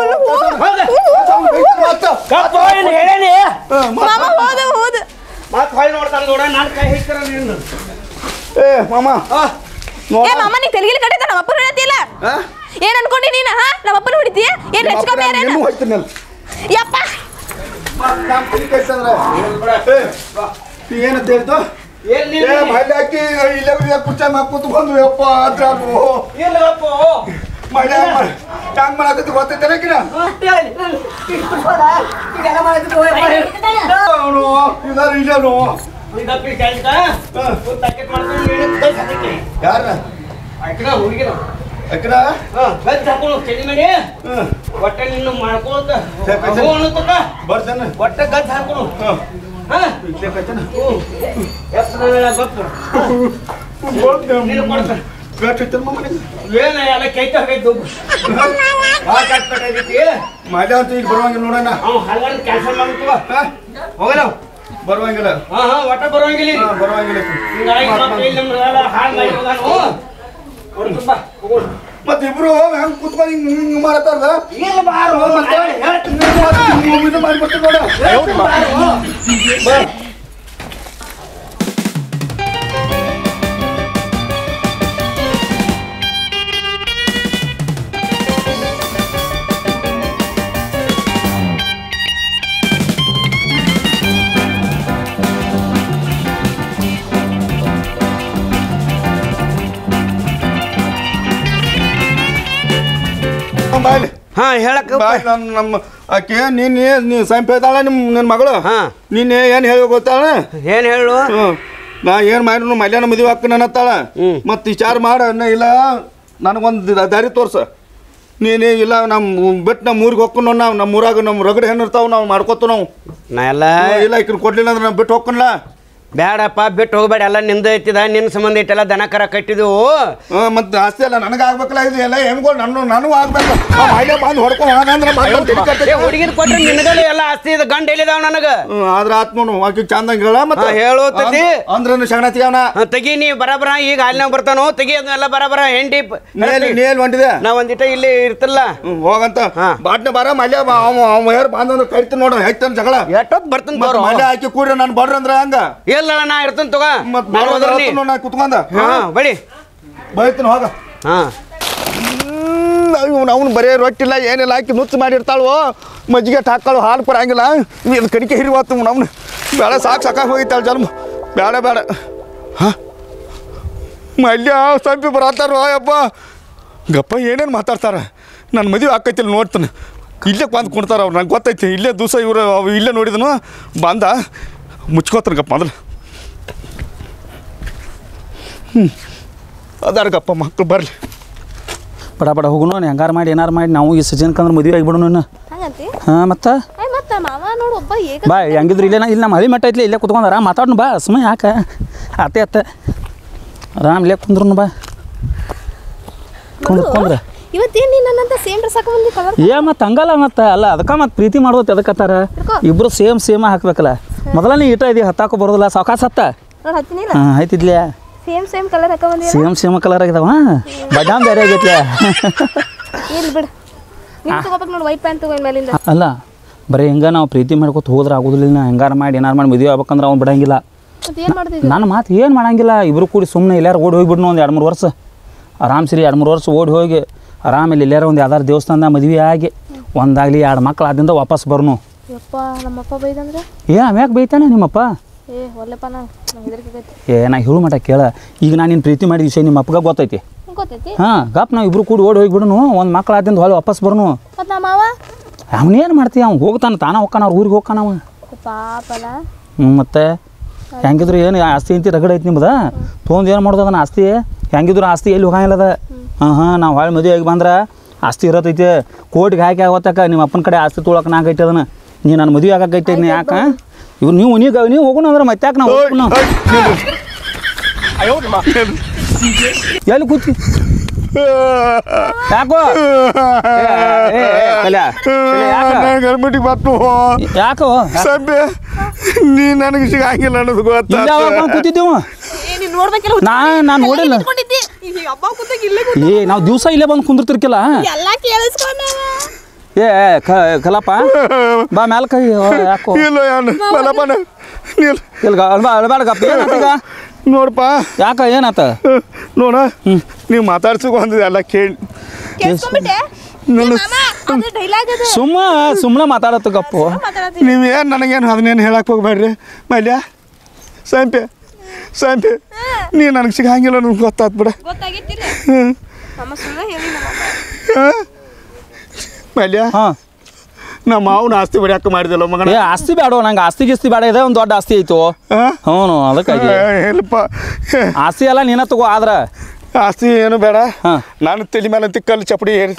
Speaker 3: ಹೋಗ ಕಪ್ಪ ಏನು ಹೇಳೇನಿ
Speaker 4: ಮಾಮ ಹೋದ ಹೋದ
Speaker 3: ಮತ್ ಹೊಳ್ ನೋಡ್ತಾನ ನೋಡ ನಾನು ಕೈ ಹಿಡ್ತಾರ ನೀನು
Speaker 2: ಏ ಮಾಮ
Speaker 4: ಏ ಮಾಮ ನೀ ತೆಲಗಿಲಿ ಕಟ್ಟಿದ್ದ ನಮ್ಮ ಅಪ್ಪನ ಹೊಡಿತಿಲ್ಲ ಏನ್ ಅನ್ಕೊಂಡಿ ನೀನ ಹಾ ನಮ್ಮ ಅಪ್ಪನ ಹೊಡಿತೀಯ ಏನ್ ಹೆಚ್ಚುಕಮ್ಮಿ ಯಾರೇನ
Speaker 2: ನಿನ್ನೂ ಹೋಗ್ತೀನಲ್ಲ
Speaker 4: ಯಪ್ಪ
Speaker 2: ನಮ್ಮ ಕೈ ಕಳ್ಸಂದ್ರ ಏ ಏನಂತ ಹೇಳ್ತು
Speaker 3: ಏನ್
Speaker 2: ಏ
Speaker 3: ನೀನು
Speaker 2: ಮಹಿಳೆ ಹಾಕಿ ಇಲ್ಲೇ ಇಲ್ಲೇ ಕುರ್ಚಿ ಮ್ಯಾಗ ಕೂತ್ಕೊಂಡು ಯಪ್ಪ ಅದ್ರ
Speaker 3: ಇಲ್ಲಪ್ಪ
Speaker 2: ಮಹಿಳೆ ಹ್ಯಾಂಗ್ ಮಾಡಕತ್ತಿ ಗೊತ್ತೈತೆ ಕಿನ ಅವನು ಇದಾರ ಇಲ್ಲನು
Speaker 3: ಇದಪ್ಪಿ ಕೆಲ್ಸ ತಕ್ಕಟ್ ಮಾಡ್ಕೊಂಡು ನೀನು ಗಜ್ ಹಾಕಿ
Speaker 2: ಯಾರ
Speaker 3: ಅಕ್ಕಡ ಹುಡುಗಿನ
Speaker 2: ಅಕ್ಕಡ
Speaker 3: ಗಜ್ ಹಾಕೊಂಡು ಚಳಿ ಮಾಡಿ ಒಟ್ಟೆ ನಿನ್ನ ಮಾಡ್ಕೊಳಕ
Speaker 2: ಯಾಕಂದ್ರೆ?
Speaker 3: ಅನ್ನತಕ್ಕ
Speaker 2: ಬರ್ತಾನೆ
Speaker 3: ಒಟ್ಟೆ ಗಜ್ ಹಾಕೊಂಡು ಹಾ
Speaker 2: ಇಲ್ಲೇ ಕಚ್ಚನ
Speaker 3: ಎಷ್ಟು ಗೊತ್ತು ನೀನು ಕೊಡ್ತಾನೆ
Speaker 2: ಬೇಕಿತ್ತಲ್ಲ ಮಮ್ಮನಿಗೆ
Speaker 3: ಏನ ಎಲ್ಲ ಕೈತ ಹೋಗೈತು ಭಾಳ ಕಷ್ಟಪಟ್ಟೈತಿ
Speaker 2: ಮಹಿಳೆ ಅಂತ ಈಗ ಬರುವಂಗಿಲ್ಲ ನೋಡೋಣ
Speaker 3: ಅವ್ ಹಲವಾರು ಕೆಲಸ ಮಾಡ್ತೀವ
Speaker 2: ಹಾ?
Speaker 3: ಹೋಗಲ್ಲ
Speaker 2: ಬರುವಂಗಿಲ್ಲ
Speaker 3: ಹಾ ಹಾ ಒಟ್ಟ ಬರೋಂಗಿಲ್ಲ
Speaker 2: ಹಾ, ಬರುವಂಗಿಲ್ಲ
Speaker 3: ಹಿಂಗಾಗಿ ಮತ್ತೆ ಇಲ್ಲಿ ನಮ್ಗೆಲ್ಲ ಹಾಳು ಮಾಡಿ ಹೋಗಾನು ಹೊರ್ಟು ಬಾ ಹೋಗೋಣ
Speaker 2: ಮತ್ ಇಬ್ರು ಹೆಂಗ್ ಕುತ್ಕೊಂಡು ಹಿಂಗ್ ಹಿಂಗ್ ಮಾಡತ್ತಾರಲ್ಲ
Speaker 3: ಇಲ್ಲ ಬಾರೋ ಮತ್ತೆ ಹೇಳ್ತೀನಿ
Speaker 2: ಹಿಂಗ್ ಇದು ಮಾಡಿ ಬರ್ತೀನಿ ನೋಡ ಬಾಯ್ಲಿ
Speaker 3: ಹಾ ಹೇಳಕ್ಕ
Speaker 2: ಬಾಯ್ ನಮ್ಮ ನಮ್ಮ ಆಕೆ ನೀನು ನೀ ಸಂಪ ಹೇಳ್ತಾಳ ನಿಮ್ಮ ನನ್ನ ಮಗಳು
Speaker 3: ಹಾ.
Speaker 2: ನೀನು ಏನು ಹೇಳಿ ಗೊತ್ತಾಳ
Speaker 3: ಏನ್ ಹೇಳು
Speaker 2: ಹ್ಞೂ ನಾ ಏನು ಮಾಡಿದ್ರು ಮಲ್ಯಾನ ಮದುವೆ ಹಾಕ ಅನ್ನತ್ತಾಳ ಮತ್ತು ವಿಚಾರ ಮಾಡ ಇನ್ನ ಇಲ್ಲ ನನಗೊಂದು ದಾರಿ ತೋರ್ಸ ನೀನು ಇಲ್ಲ ನಮ್ಮ ಬಿಟ್ಟು ನಮ್ಮ ಊರಿಗೆ ಹೋಗ್ಕೊಂಡು ನಾವು ನಮ್ಮ ಊರಾಗ ನಮ್ಮ ರಗಡೆ ಹೆಣ್ಣು ಇರ್ತಾವ ನಾವು ಮಾಡ್ಕೊತ ನಾವು
Speaker 3: ನಾ ಎಲ್ಲ
Speaker 2: ಇಲ್ಲ ಈಕಿನ ಕೊಡ್ಲಿಲ್ಲ ಅಂದ್ರೆ ನಾವು ಬಿಟ್ಟು ಹೋಗ್ಕಲ್ಲ
Speaker 3: ಬೇಡಪ್ಪ ಬಿಟ್ಟು ಹೋಗ್ಬೇಡ ಎಲ್ಲ ನಿಂದ ಐತಿದ ನಿನ್ನ ಸಂಬಂಧ ಇಟ್ಟೆಲ್ಲ ದನ ಕರ ಕಟ್ಟಿದೆವು
Speaker 2: ಮತ್ತೆ ಆಸ್ತಿ ಅಲ್ಲ ನನಗೆ ಆಗ್ಬೇಕಲ್ಲ ಇದು ಎಲ್ಲ ಹೆಣ್ಗಳು ನನ್ನ ನನಗೂ ಆಗ್ಬೇಕು ಮೈಲೆ ಬಂದು ಹೊಡ್ಕೊಂಡು ಹಾಗಂದ್ರೆ
Speaker 3: ಹುಡುಗಿನ ಕೊಟ್ರೆ ನಿನಗಲ್ಲ ಎಲ್ಲ ಆಸ್ತಿ ಇದೆ ಗಂಡ ಎಲ್ಲಿದಾವ ನನಗ
Speaker 2: ಆದ್ರೆ ಆತ್ ನೋಡು ಆಕಿ ಚಂದಂಗ ಹೇಳ ಮತ್ತೆ
Speaker 3: ಹಾ, ಹೇಳೋತತಿ.
Speaker 2: ಅಂದ್ರೆ ಶಗಣತಿ ಅವನ
Speaker 3: ಹಾ, ತೆಗಿ ನೀ ಬರಬರ ಈಗ ಹಾಲಿನಾಗ ಬರ್ತಾನೋ ತೆಗಿ ಅದನ್ನೆಲ್ಲ ಬರಬರ ಹೆಂಡಿ ಪ-
Speaker 2: ನೇಲ್ ನೇಲ್ ಹೊಂಟಿದೆ
Speaker 3: ನಾ ಒಂದಿಟ ಇಲ್ಲಿ ಇರ್ತಲ್ಲ
Speaker 2: ಹ್ಮ್, ಹೋಗಂತ
Speaker 3: ಹಾ.
Speaker 2: ಬಾಟ್ನೆ ಬರ ಮಲ್ಯ ಬಾ, ಅವ ಅವ ಯಾರು ಬಂದಂದ್ರೆ ಕರಿತೀನಿ ನೋಡ ಹೆಚ್ಚನ ಜಗಳ
Speaker 3: ಎಷ್ಟೊತ್ತು ಬರ್ತಾನ
Speaker 2: ಮತ್ತೆ
Speaker 3: ತೋರು
Speaker 2: ಮಲ್ಯ ಹಾಕಿ ಕೂಡ್ರಿ ನಾನು ಬಡ್ರಿ ಅಂದ್ರೆ ಹಂಗ
Speaker 3: ಇಲ್ಲ ನಾ ಇರ್ತೇನೆ ತಗೋ
Speaker 2: ಮತ್ತೆ
Speaker 3: ನಾನು ಹೋದ್ರ ನೀ
Speaker 2: ನಾ ಕುತ್ಕೊಂಡ
Speaker 3: ಹಾ ಬಡಿ
Speaker 2: ಬೈತೀನಿ ಹೋಗ
Speaker 3: ಹಾ
Speaker 2: ಅವ್ನು ಅವ್ನು ಬರೇ ರೊಟ್ಟಿಲ್ಲ ಏನಿಲ್ಲ ಹಾಕಿ ನುಚ್ಚು ಮಾಡಿರ್ತಾಳು ಮಜ್ಜಿಗೆ ಹಾಕಾಳು ಹಾಲು ಕೊಡಂಗಿಲ್ಲ ಇದು ಕಡಿಕೆ ಹಿರಿವತ್ತು ಅವ್ನು ಬೇಡ ಸಾಕು ಸಾಕಾಗಿ ಹೋಗಿತ್ತಾಳ ಜನ್ಮ ಬೇಡ ಬೇಡ ಹಾಂ ಮಲ್ಯ ಸಂಪಿ ಬರತ್ತಾರ ಯಪ್ಪ ಗಪ್ಪ ಏನೇನು ಮಾತಾಡ್ತಾರ ನನ್ನ ಮದುವೆ ಆಕೈತಿಲ್ಲ ನೋಡ್ತಾನೆ ಇಲ್ಲೇ ಬಂದು ಕೊಡ್ತಾರ ಅವ್ರು ನಂಗೆ ಗೊತ್ತೈತಿ ಇಲ್ಲೇ ದಿವಸ ಇವರು ಅವು ಇಲ್ಲೇ ನೋಡಿದನು ಬಂದ ಮುಚ್ಕೋತಾರ ಗಪ್ಪ ಮೊದಲು ಹ್ಞೂ ಅದಾರ ಗಪ್ಪ ಮಕ್ಕಳು ಬರಲಿ
Speaker 1: ಬಡ ಬಡ ಹೋಗುನು ಹೆಂಗಾರು ಮಾಡಿ ಏನಾರು ಮಾಡಿ ನಾವು ಈ ಸಜ್ಜನಕಂದ್ರೆ ಮದುವೆ ಆಗಿಬಿಡೋಣ
Speaker 4: ಹಂಗಂತಿ
Speaker 1: ಹಾಂ ಮತ್ತು
Speaker 4: ಏ ಮತ್ತ ಮಾವ ನೋಡು ಒಬ್ಬ ಈಗ
Speaker 1: ಬಾ ಹೆಂಗಿದ್ರು ಇಲ್ಲೇ ಇಲ್ಲಿ ನಮ್ಮ ಹಳಿ ಮಟ್ಟ ಐತ್ಲಿ ಇಲ್ಲೇ ಕುತ್ಕೊಂಡು ಆರಾಮ್ ಮಾತಾಡ್ನು ಬಾ ಸುಮ್ಮನೆ ಯಾಕೆ ಅತ್ತೆ ಅತ್ತೆ ಆರಾಮ್ ಇಲ್ಲೇ ಕುಂದ್ರು ಬಾ ಕುಂದ್ರ ಕುಂದ್ರ
Speaker 4: ಇವತ್ತೇನ್ ನೀನ್ ನನ್ನಂತ ಸೇಮ್ ಡ್ರೆಸ್ ಹಾಕೊಂಡ್ ಬಂದಿ ಕಲರ್
Speaker 1: ಏ ಮತ್ತೆ ಹಂಗಲ್ಲ ಮತ್ತೆ ಅಲ್ಲ ಅದಕ್ಕೆ ಮತ್ತೆ ಪ್ರೀತಿ ಮಾಡೋದು ಅದಕ್ಕತ್ತಾರ
Speaker 4: ಹಿಡ್ಕೊ.
Speaker 1: ಇಬ್ರು ಸೇಮ್ ಸೇಮ್ ಹಾಕ್ಬೇಕಲ್ಲ ಮೊದಲ ನೀ ಇಟ ಇದೀವಿ ಹತ್ತಾಕೋ ಬರೋದಿಲ್ಲ ಸಾವಕಾಶ ಹತ್ತ
Speaker 4: ನೋಡ್ ಹತ್ತಿನಿಲ್ಲ
Speaker 1: ಹಾಂ ಆಯ್ತಿದ್ಲೆ
Speaker 4: ಸೇಮ್ ಸೇಮ್ ಕಲರ್ ಹಾಕೊಂಡ್ ಬಂದಿ
Speaker 1: ಸೇಮ್ ಸೇಮ್ ಕಲರ್ ಆಗಿದಾವ ಬಡ್ಡಾಮ್ ಬೇರೆ ಆಗೈತ್ಲೆ
Speaker 4: ಇಲ್ಲಿ ಬಿಡು ನೀನ್ ತಗೋಬೇಕು ನೋಡು ವೈಟ್ ಪ್ಯಾಂಟ್ ತಗೊಂಡ್ ಮೇಲಿಂದ
Speaker 1: ಅಲ್ಲ ಬರೀ ಹಿಂಗ ನಾವು ಪ್ರೀತಿ ಮಾಡ್ಕೊತ ಹೋದ್ರೆ ಆಗೋದಿಲ್ಲ ಹೆಂಗಾರ ಮಾಡಿ ಏನಾರು ಮಾಡಿ ಮದುವೆ ಆಗ್ಬೇಕಂದ್ರೆ ಅವ್ನು ಬಿಡಂಗಿಲ್ಲ
Speaker 4: ಮತ್ತೆ ಏನ್ ಮಾಡ್ತಿದ್ದೆ
Speaker 1: ನನ್ನ ಮಾತು ಏನು ಮಾಡಂಗಿಲ್ಲ ಇಬ್ರು ಕೂಡಿ ಸುಮ್ಮನೆ ಎಲ್ಲಾರು ಓಡಿ ಹೋಗ್ಬಿಡ್ನು ಒಂದು ಎರಡು ಮೂರು ವರ್ಷ ಆರಾಮ್ ಸರಿ ಎರಡು ಮೂರು ವರ್ಷ ಓಡಿ ಹೋಗಿ ಆರಾಮಲ್ಲಿ ಎಲ್ಲಾರ ಒಂದು ಯಾವ್ದಾರು ದೇವಸ್ಥಾನದ ಮದುವೆ ಆಗಿ ಒಂದಾಗಲಿ ಎರಡು ಮಕ್ಳು ಆದಿಂದ ವಾಪಸ್ ಬರ್ನು
Speaker 4: ಯಪ್ಪ ನಮ್ಮಪ್ಪ ಬೈದಂದ್ರೆ
Speaker 1: ಏ ಅವ್ಯಾಕೆ ಬೈತಾನೆ ನಿಮ್ಮಪ್ಪ
Speaker 4: ಏ ಒಲ್ಲೆಪ್ಪ ನಾ ನಂಗೆ ಹೆದರಿಕೆ ಆಗೈತಿ
Speaker 1: ಏ ನಾ ಹೇಳು ಮಟ ಕೇಳ ಈಗ ನಾನು ನಿನ್ನ ಪ್ರೀತಿ ಮಾಡಿದ ವಿಷಯ ನಿಮ್ಮ ಅಪ್ಪಗೆ ಗೊತ್ತೈತಿ
Speaker 4: ನಿಂಗ್ ಗೊತ್ತೈತಿ
Speaker 1: ಹಾಂ ಗಪ್ ನಾವು ಇಬ್ರು ಕೂಡಿ ಓಡಿ ಹೋಗಿಬಿಡ್ನು ಒಂದು ಮಕ್ಳು ಆದಿಂದ ಹೊಳೆ ವಾಪಸ್ ಬರ್ನು
Speaker 4: ಮತ್ ನಾ ಮಾವ
Speaker 1: ಅವನೇನು ಮಾಡ್ತೀವಿ ಅವ್ನು ಹೋಗ್ತಾನೆ ತಾನ ಹೋಗ್ತಾನ ಅವ್ರ ಊರಿಗೆ ಹೋಗ್ತಾನ ಅವ
Speaker 4: ಪಾಪಲ್ಲ
Speaker 1: ಹ್ಞೂ ಮತ್ತೆ ಹೆಂಗಿದ್ರು ಏನು ಆಸ್ತಿ ಅಂತಿ ರಗಡ ಐತಿ ನಿಮ್ದು ತೊಗೊಂಡು ಏನು ಮಾಡೋದು ಅದನ್ನ ಆಸ್ತಿ ಹೆಂಗಿದ್ರು ಆಸ್ತಿ ಎಲ್ಲಿ ಹೋಗಂಗಿಲ್ಲ ಅದ ಹಾಂ ಹಾಂ ನಾವು ಹೊಳೆ ಮದುವೆ ಆಗಿ ಬಂದ್ರೆ ಆಸ್ತಿ ಇರತೈತಿ ಕೋಟಿಗೆ ಹಾಕಿ ಆಗೋತಕ್ಕ ನಿಮ್ಮ ಅಪ್ಪನ ಕಡೆ ಆಸ್ತಿ ತೊಗೊಳಕ್ಕೆ ನಾಗೈತೆ ಅದನ್ನ ನೀ ನನ್ನ ಮದುವೆ ಆಗೈತೆ ನೀ ಯಾಕೆ ಇವ್ರು ನೀವು ನೀವು ನೀವು ಹೋಗೋಣ ಅಂದ್ರೆ ಮತ್ತೆ ಯಾಕೆ ನಾವು ಹೋಗೋಣ ಎಲ್ಲಿ ಕೂತಿ ಯಾಕೋ ಏ, ಏ, ಏ, ಕಲ್ಯಾ, ಕಲ್ಯಾ, ಯಾಕ?
Speaker 2: ಗರ್ಮಟಿಗೆ ಬತ್ತು
Speaker 1: ಯಾಕೋ
Speaker 2: ಸಭ್ಯ ನೀ ನನಗೆ ಸಿಗಂಗಿಲ್ಲ ಅನ್ನೋದು
Speaker 1: ಇಲ್ಲ
Speaker 2: ಗೊತ್ತಾ
Speaker 1: ಕೂತಿದ್ದೇವು
Speaker 4: ಏ ನೀನ್ ನೋಡ್ಬೇಕಿಲ್ಲ
Speaker 1: ನಾ ನಾನು ನೋಡಿಲ್ಲ
Speaker 4: ಹಬ್ಬ ಕೂತಾಗ ಇಲ್ಲೇ
Speaker 1: ಏ ನಾವು ದಿವಸ ಇಲ್ಲೇ ಬಂದು ಕುಂದಿರ್ತಿರ್ಕಿಲ್ಲ
Speaker 4: ಎಲ್ಲ ಕೇಳಿಸ್ಕೊಂಡ
Speaker 1: ಏ ಕ ಕಲಪ್ಪ ಬಾ ಮ್ಯಾಲ ಕೈ ಓ, ಯಾಕೋ
Speaker 2: ಇಲ್ಲ ಯಾನು ಬಲಪನ ನೀಲ್
Speaker 1: ಇಲ್ಲ ಅಳ್ಬಾ ಅಳ್ಬಾಡ್ಗಪ್ಪ ಏನಾತೀಗ
Speaker 2: ನೋಡಪ್ಪ
Speaker 1: ಯಾಕ ಏನಾತ
Speaker 2: ನೋಡ ನೀವು ಮಾತಾಡ್ಸಕ್ ಒಂದು ಎಲ್ಲ ಕೇಳಿ
Speaker 4: ಕೇಳಿಸ್ಕೊಂಡ್ಬಿಟ್ಟೆ
Speaker 2: ನನ್ನ
Speaker 4: ಅದು ಡೈಲಾಗ್ ಅದು
Speaker 1: ಸುಮ್ಮ ಸುಮ್ಮನೆ ಮಾತಾಡತ್ತ ಗಪ್ಪು
Speaker 4: ಮಾತಾಡತ್ತೀನಿ
Speaker 2: ನೀವೇನು ನನಗೇನು ಅದನ್ನೇನು ಹೇಳಕ್ಕೆ ಹೋಗ್ಬೇಡ್ರಿ ಮಲ್ಯ ಸಂಪೆ ಸಂಪೆ ನೀ ನನಗೆ ಸಿಗಂಗಿಲ್ಲ ನನಗೆ ಗೊತ್ತಾತ್ ಬಿಡ
Speaker 4: ಗೊತ್ತಾಗಿತ್ತಿಲ್ಲ
Speaker 2: ಹ್ಞೂ
Speaker 4: ನಮ್ಮ ಸುಳ್ಳು ಹೇಳಿ ನಮ್ಮ
Speaker 2: ಹಾಂ ಮಲ್ಯ
Speaker 1: ಹಾಂ
Speaker 2: ನಮ್ಮ ಮಾವನ ಆಸ್ತಿ ಹೊಡ್ಯಾಕ ಮಾಡಿದಲ್ಲ ಮಗನ
Speaker 1: ಏ ಆಸ್ತಿ ಬೇಡ ನಂಗೆ ಆಸ್ತಿ ಗಿಸ್ತಿ ಬೇಡ ಇದೆ ಒಂದು ದೊಡ್ಡ ಆಸ್ತಿ ಐತು
Speaker 2: ಹಾಂ
Speaker 1: ಹ್ಞೂ ಅದಕ್ಕಾಗಿ
Speaker 2: ಹೇಳಪ್ಪ
Speaker 1: ಆಸ್ತಿ ಎಲ್ಲ ನೀನ ತಗೋ ಆದ್ರ
Speaker 2: ಆಸ್ತಿ ಏನು ಬೇಡ
Speaker 1: ಹಾ.
Speaker 2: ನಾನು ತಲೆ ಮೇಲೆ ತಿಕ್ಕಲ್ಲಿ ಚಪಡಿ ಏರಿ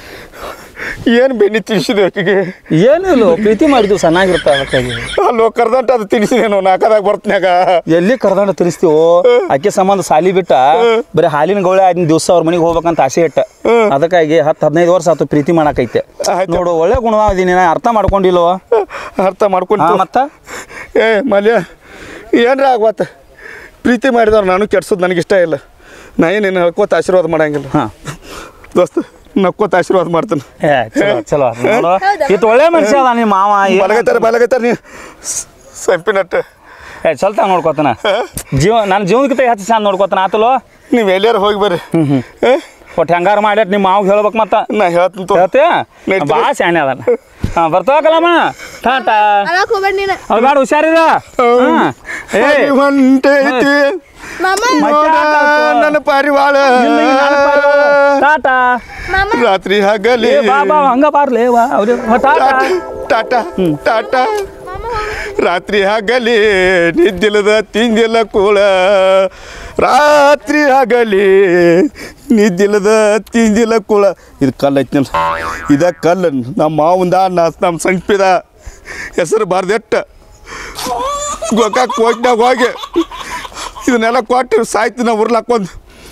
Speaker 2: ಏನು ಬೆನ್ನಿ ತಿನ್ಸಿದೆ ಆಕೆಗೆ
Speaker 1: ಏನು ಇಲ್ಲ ಪ್ರೀತಿ ಮಾಡಿದ್ವಿ ಚೆನ್ನಾಗಿರುತ್ತೆ ಅದಕ್ಕಾಗಿ
Speaker 2: ಅಲ್ಲೋ ಕರ್ದಂಟ ಅದು ತಿನ್ಸಿದೇನು ನಾಲ್ಕದಾಗ ಬರ್ತನ್ಯಾಗ
Speaker 1: ಎಲ್ಲಿ ಕರ್ದಂಡ ತಿರ್ಸ್ತೀವೋ ಆಕೆ ಸಂಬಂಧ ಸಾಲಿ ಬಿಟ್ಟ ಬರೀ ಹಾಲಿನ ಗೌಳೆ ಆಗಿನ ದಿವಸ ಅವ್ರ ಮನೆಗೆ ಹೋಗ್ಬೇಕಂತ ಆಸೆ ಇಟ್ಟ ಅದಕ್ಕಾಗಿ ಹತ್ತು ಹದಿನೈದು ವರ್ಷ ಆತು ಪ್ರೀತಿ ಮಾಡಕೈತೆ
Speaker 2: ಆಯ್ತು.
Speaker 1: ನೋಡು ಒಳ್ಳೆ ಗುಣವ ಇದೀನಿ ಅರ್ಥ ಮಾಡ್ಕೊಂಡಿಲ್ಲೋ
Speaker 2: ಅರ್ಥ ಮಾಡ್ಕೊಂತ
Speaker 1: ಹಾ ಮತ್ತ
Speaker 2: ಏ ಮಲ್ಯ ಏನ್ರ ಆಗ್ವತ್ತ ಪ್ರೀತಿ ಮಾಡಿದವ್ರು ನಾನು ಕೆಡ್ಸೋದು ನನಗಿಷ್ಟ ಇಲ್ಲ ನಾ ಏನೇನು ಹೇಳ್ಕೋತ ಆಶೀರ್ವಾದ ಮಾಡಂಗಿಲ್ಲ
Speaker 1: ಹಾ
Speaker 2: ದೋಸ್ತ ನಕ್ಕೋತ ಆಶೀರ್ವಾದ ಮಾಡ್ತಾನೆ
Speaker 1: ಏ ಚಲೋ ಚಲೋ ನೋಡು ಇತ್ತು ಒಳ್ಳೆ ಮನುಷ್ಯ ಅದ ನಿಮ್ಮ ಮಾವ ಏನ್-
Speaker 2: ಬಲಗೈತಾರ ಬಲಗೈತಾರ ನೀವು ಸಂಪಿನಟ್ಟ
Speaker 1: ಏ ಚಲ್ತಾ ನೋಡ್ಕೋತಾನ ಜೀವ ನನ್ನ ಜೀವನಕ್ಕಿಂತ ಹೆಚ್ಚು ಚಂದ ನೋಡ್ಕೋತಾನ ಆತಲೋ
Speaker 2: ನೀವು ಎಲ್ಲಾರು ಹೋಗಿ ಬರ್ರಿ ಏ
Speaker 1: ಒಟ್ಟು ಹೆಂಗಾರ ಮಾಡ್ಯಾಟ್ ನಿಮ್ಮ ಮಾವು ಹೇಳ್ಬೇಕು ಮತ್ತ
Speaker 2: ನಾ ಹೇಳ್ತೀನಿ ತೋ
Speaker 1: ಹೇಳ್ತೀಯ
Speaker 2: ನಡೀತೀರಿ?
Speaker 1: ಭಾಳ ಶಾಣೆ ಅದಾನ ಹಾಂ ಬರ್ತಾವ ಕಲಮ್ಮ ಟಾಟಾ
Speaker 4: ಅಳಕ್ ಹೋಗ್ಬೇಡ ನೀನು
Speaker 1: ಅವ್ರು ಬೇಡ ಹುಷಾರಿರ ಹಾಂ ಏ
Speaker 2: ಹರಿ ಹೊಂಟೈತಿ
Speaker 4: ಮಾಮ
Speaker 1: ಮತ್ತೆ
Speaker 2: ನೋಡ
Speaker 1: ಆಟಾಡ್ತು.
Speaker 2: ನನ್ನ ಪಾರಿವಾಳ
Speaker 1: ಇಲ್ಲ, ಇಲ್ಲ, ನನ್ನ ಪಾರಿವಾಳ. ಟಾಟಾ
Speaker 4: ಮಾಮ
Speaker 2: ರಾತ್ರಿ ಹಗಲಿ
Speaker 1: ಏ ಬಾ ಬಾ ಹಂಗ ಬಾರ್ಲೇ ವಾ ಅವ್ರು ಟಾಟಾ
Speaker 2: ಟಾಟಾ ಟಾಟಾ ಟಾಟಾ ರಾತ್ರಿ ಹಗಲಿ ನಿದ್ದಿಲ್ಲದ ತಿಂದಿಲ್ಲ ಕೂಳ ರಾತ್ರಿ ಹಗಲಿ ನಿದ್ದಿಲ್ಲದ ತಿಂದಿಲ್ಲ ಕೂಳ ಇದು ಕಲ್ಲು ಐತ್ನಲ್ಲ ಇದ ಕಲ್ಲು ನಮ್ಮ ಮಾವಂದ ನಮ್ಮ ಸಂಪಿದ ಹೆಸರು ಬಾರ್ದೆಟ್ಟ ಗೋಕಾಕ್ ಕೋಟ್ನಾಗ ಹೋಗಿ ಇದನ್ನೆಲ್ಲ ಕೊಟ್ಟು ಸಾಯ್ತು ನಾವು ಉರ್ಲಾಕೊಂದು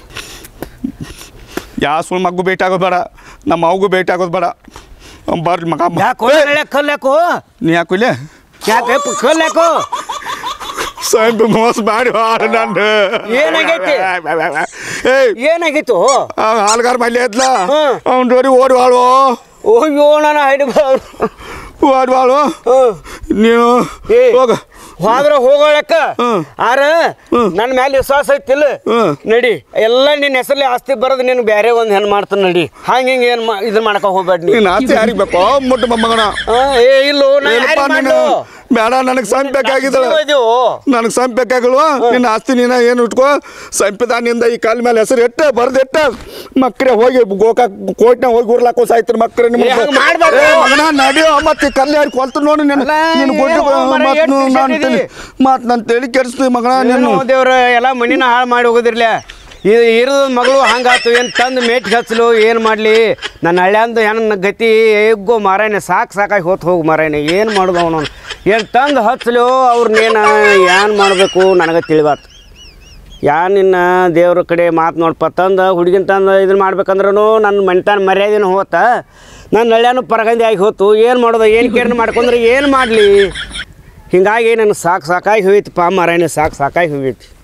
Speaker 2: ಯಾವ ಸುಳ್ಳು ಮಗು ಭೇಟಿ ಆಗೋದು ಬೇಡ ನಮ್ಮ ಅವಗೂ ಭೇಟಿ ಆಗೋದು ಬೇಡ ಅವ್ನ್ ಬರ್ರಿ ಮಗ
Speaker 3: ಯಾಕೋ ನಳ್ಯಾಕ ಕಲ್ಲು ಯಾಕೋ
Speaker 2: ನೀ ಯಾಕು ಇಲ್ಲೇ
Speaker 3: ಯಾಕೆ ಕಲ್ಲು ಯಾಕೋ
Speaker 2: ಸಾಯ್ಬ ಮೋಸ ಮಾಡಿ ಹಾಡು ನಾನು
Speaker 3: ಏನಾಗೈತಿ?
Speaker 2: ಏಯ್
Speaker 3: ಏನಾಗಿತ್ತು
Speaker 2: ಆ ಹಾಲ್ಗಾರ ಮಲ್ಲಿ ಐತ್ಲ
Speaker 3: ಹ್ಮ್.
Speaker 2: ಅವ್ನ ಜೋಡಿ ಓಡಿ ಬಾಳು
Speaker 3: ಅಯ್ಯೋ ನಾನು ಹೈಡ್
Speaker 2: ಓಡಿ ಬಾಳು ನೀವು
Speaker 3: ಏ.
Speaker 2: ಹೋಗ
Speaker 3: ಹೋದ್ರ ಹೋಗೋಳಕ್ಕ
Speaker 2: ಹ್ಮ್.
Speaker 3: ಆರ ನನ್ನ ಮೇಲೆ ವಿಶ್ವಾಸ ಐತಿಲ್ಲ
Speaker 2: ಹ್ಮ್.
Speaker 3: ನಡಿ ಎಲ್ಲ ನಿನ್ನ ಹೆಸರಲ್ಲಿ ಆಸ್ತಿ ಬರೋದು ನಿನ್ ಬೇರೆ ಒಂದ್ ಹೆಣ್ ಮಾಡ್ತಾನ ನಡಿ ಹಂಗ ಹಿಂಗ ಏನ್ ಮಾ- ಇದನ್ ಮಾಡಕ ಹೋಗ್ಬೇಡ ನೀ
Speaker 2: ನೀನು ಆಸೆ ಯಾರಿಗೆ ಬೇಕೋ ಮುಟ್ಟು ಮೊಮ್ಮಗನ
Speaker 3: ಆ, ಏ ಇಲ್ಲೋ ನಾ
Speaker 2: ಏನಪ್ಪ
Speaker 3: ಯಾರಿಗ್
Speaker 2: ನೀನು
Speaker 3: ಮಾಡ್ಲು?
Speaker 2: ಬೇಡ ನನಗೆ ಸಂಪ್ ಬೇಕಾಗಿದ್ದಳ
Speaker 3: ಜೀವ ಇದೀವೋ?
Speaker 2: ನನಗೆ ಸಂಪ್ ಬೇಕಾಗಿಲ್ವ ನಿನ್ನ ಆಸ್ತಿ ನೀನ ಏನು ಇಟ್ಕೋ ಸಂಪಿದಾನಿಂದ ಈ ಕಾಲ ಮೇಲೆ ಹೆಸರು ಎಟ್ಟ ಬರ್ದಿಟ್ಟ ಮಕ್ಕಳೇ ಹೋಗಿ ಗೋಕಾಕ್ ಕೋಟ್ನ ಹೋಗಿ ಉರ್ಲಾಕೋ ಸಾಯ್ತಾರೆ ಮಕ್ಕಳು ನಿಮ್ಮ
Speaker 3: ಏ, ಹಂಗ್ ಮಾಡ್ಬಾರ್ದು.
Speaker 2: ಏ, ಮಗನ ನಡಿಯೋ ಮತ್ತೆ ಕಲ್ಲು ಯಾರು ಕೊಲ್ತು ನೋಡಿ ನೀನು
Speaker 3: ಅಲ್ಲ,
Speaker 2: ನೀನು
Speaker 3: ಏ,
Speaker 2: ಗುಡ್ಡು
Speaker 3: ಓ ಮರ,
Speaker 2: ಮತ್ತು
Speaker 3: ಎಷ್ಟ್
Speaker 2: ನಾನು
Speaker 3: ದಿವ್ಸ
Speaker 2: ತಲೆ ಮಾತು ನಾನು ತಲೆ ಕೆಡಿಸ್ತೀವಿ ಮಗನ
Speaker 3: ಏನೋ
Speaker 2: ನೀನು
Speaker 3: ದೇವ್ರ ಎಲ್ಲ ಮನಿನ ಹಾಳು ಮಾಡಿ ಹೋಗೋದಿರ್ಲ ಇದು ಇರೋದು ಮಗಳು ಹಂಗಾತು ಏನು ತಂದು ಮೇಟಿಗೆ ಹಚ್ಚಲು ಏನು ಮಾಡಲಿ ನನ್ನ ಹಳ್ಳ್ಯಾಂದು ಹೆಣ್ಣ ಗತಿ ಎಗ್ಗೋ ಮಾರಾಯನೆ ಸಾಕು ಸಾಕಾಗಿ ಹೋತ್ ಹೋಗಿ ಮಾರಾಯನೆ ಏನು ಮಾಡೋದು ಅವನು ಏನು ತಂದು ಹಚ್ಚಲು ಅವ್ರನ್ನೇನು ಏನು ಮಾಡಬೇಕು ನನಗೆ ತಿಳಿಬಾರ್ದು ಯಾ ನಿನ್ನ ದೇವ್ರ ಕಡೆ ಮಾತು ನೋಡಪ್ಪ ತಂದು ಹುಡುಗಿನ ತಂದು ಇದನ್ನ ಮಾಡ್ಬೇಕಂದ್ರೂ ನನ್ನ ಮನೆತನ ಮರ್ಯಾದೆನೂ ಹೋತ ನನ್ನ ಹಳ್ಳ್ಯಾನು ಪರಗಂದಿ ಆಗಿ ಹೋತು ಏನು ಮಾಡೋದು ಏನು ಕೇರ್ನ ಮಾಡ್ಕೊಂಡ್ರೆ ಏನು ಮಾಡಲಿ ಹಿಂಗಾಗಿ ನನಗೆ ಸಾಕು ಸಾಕಾಗಿ ಹೋಯ್ತಪ್ಪ ಮಾರಾಯನೆ ಸಾಕು ಸಾಕಾಗಿ ಹೋಗೈತಿ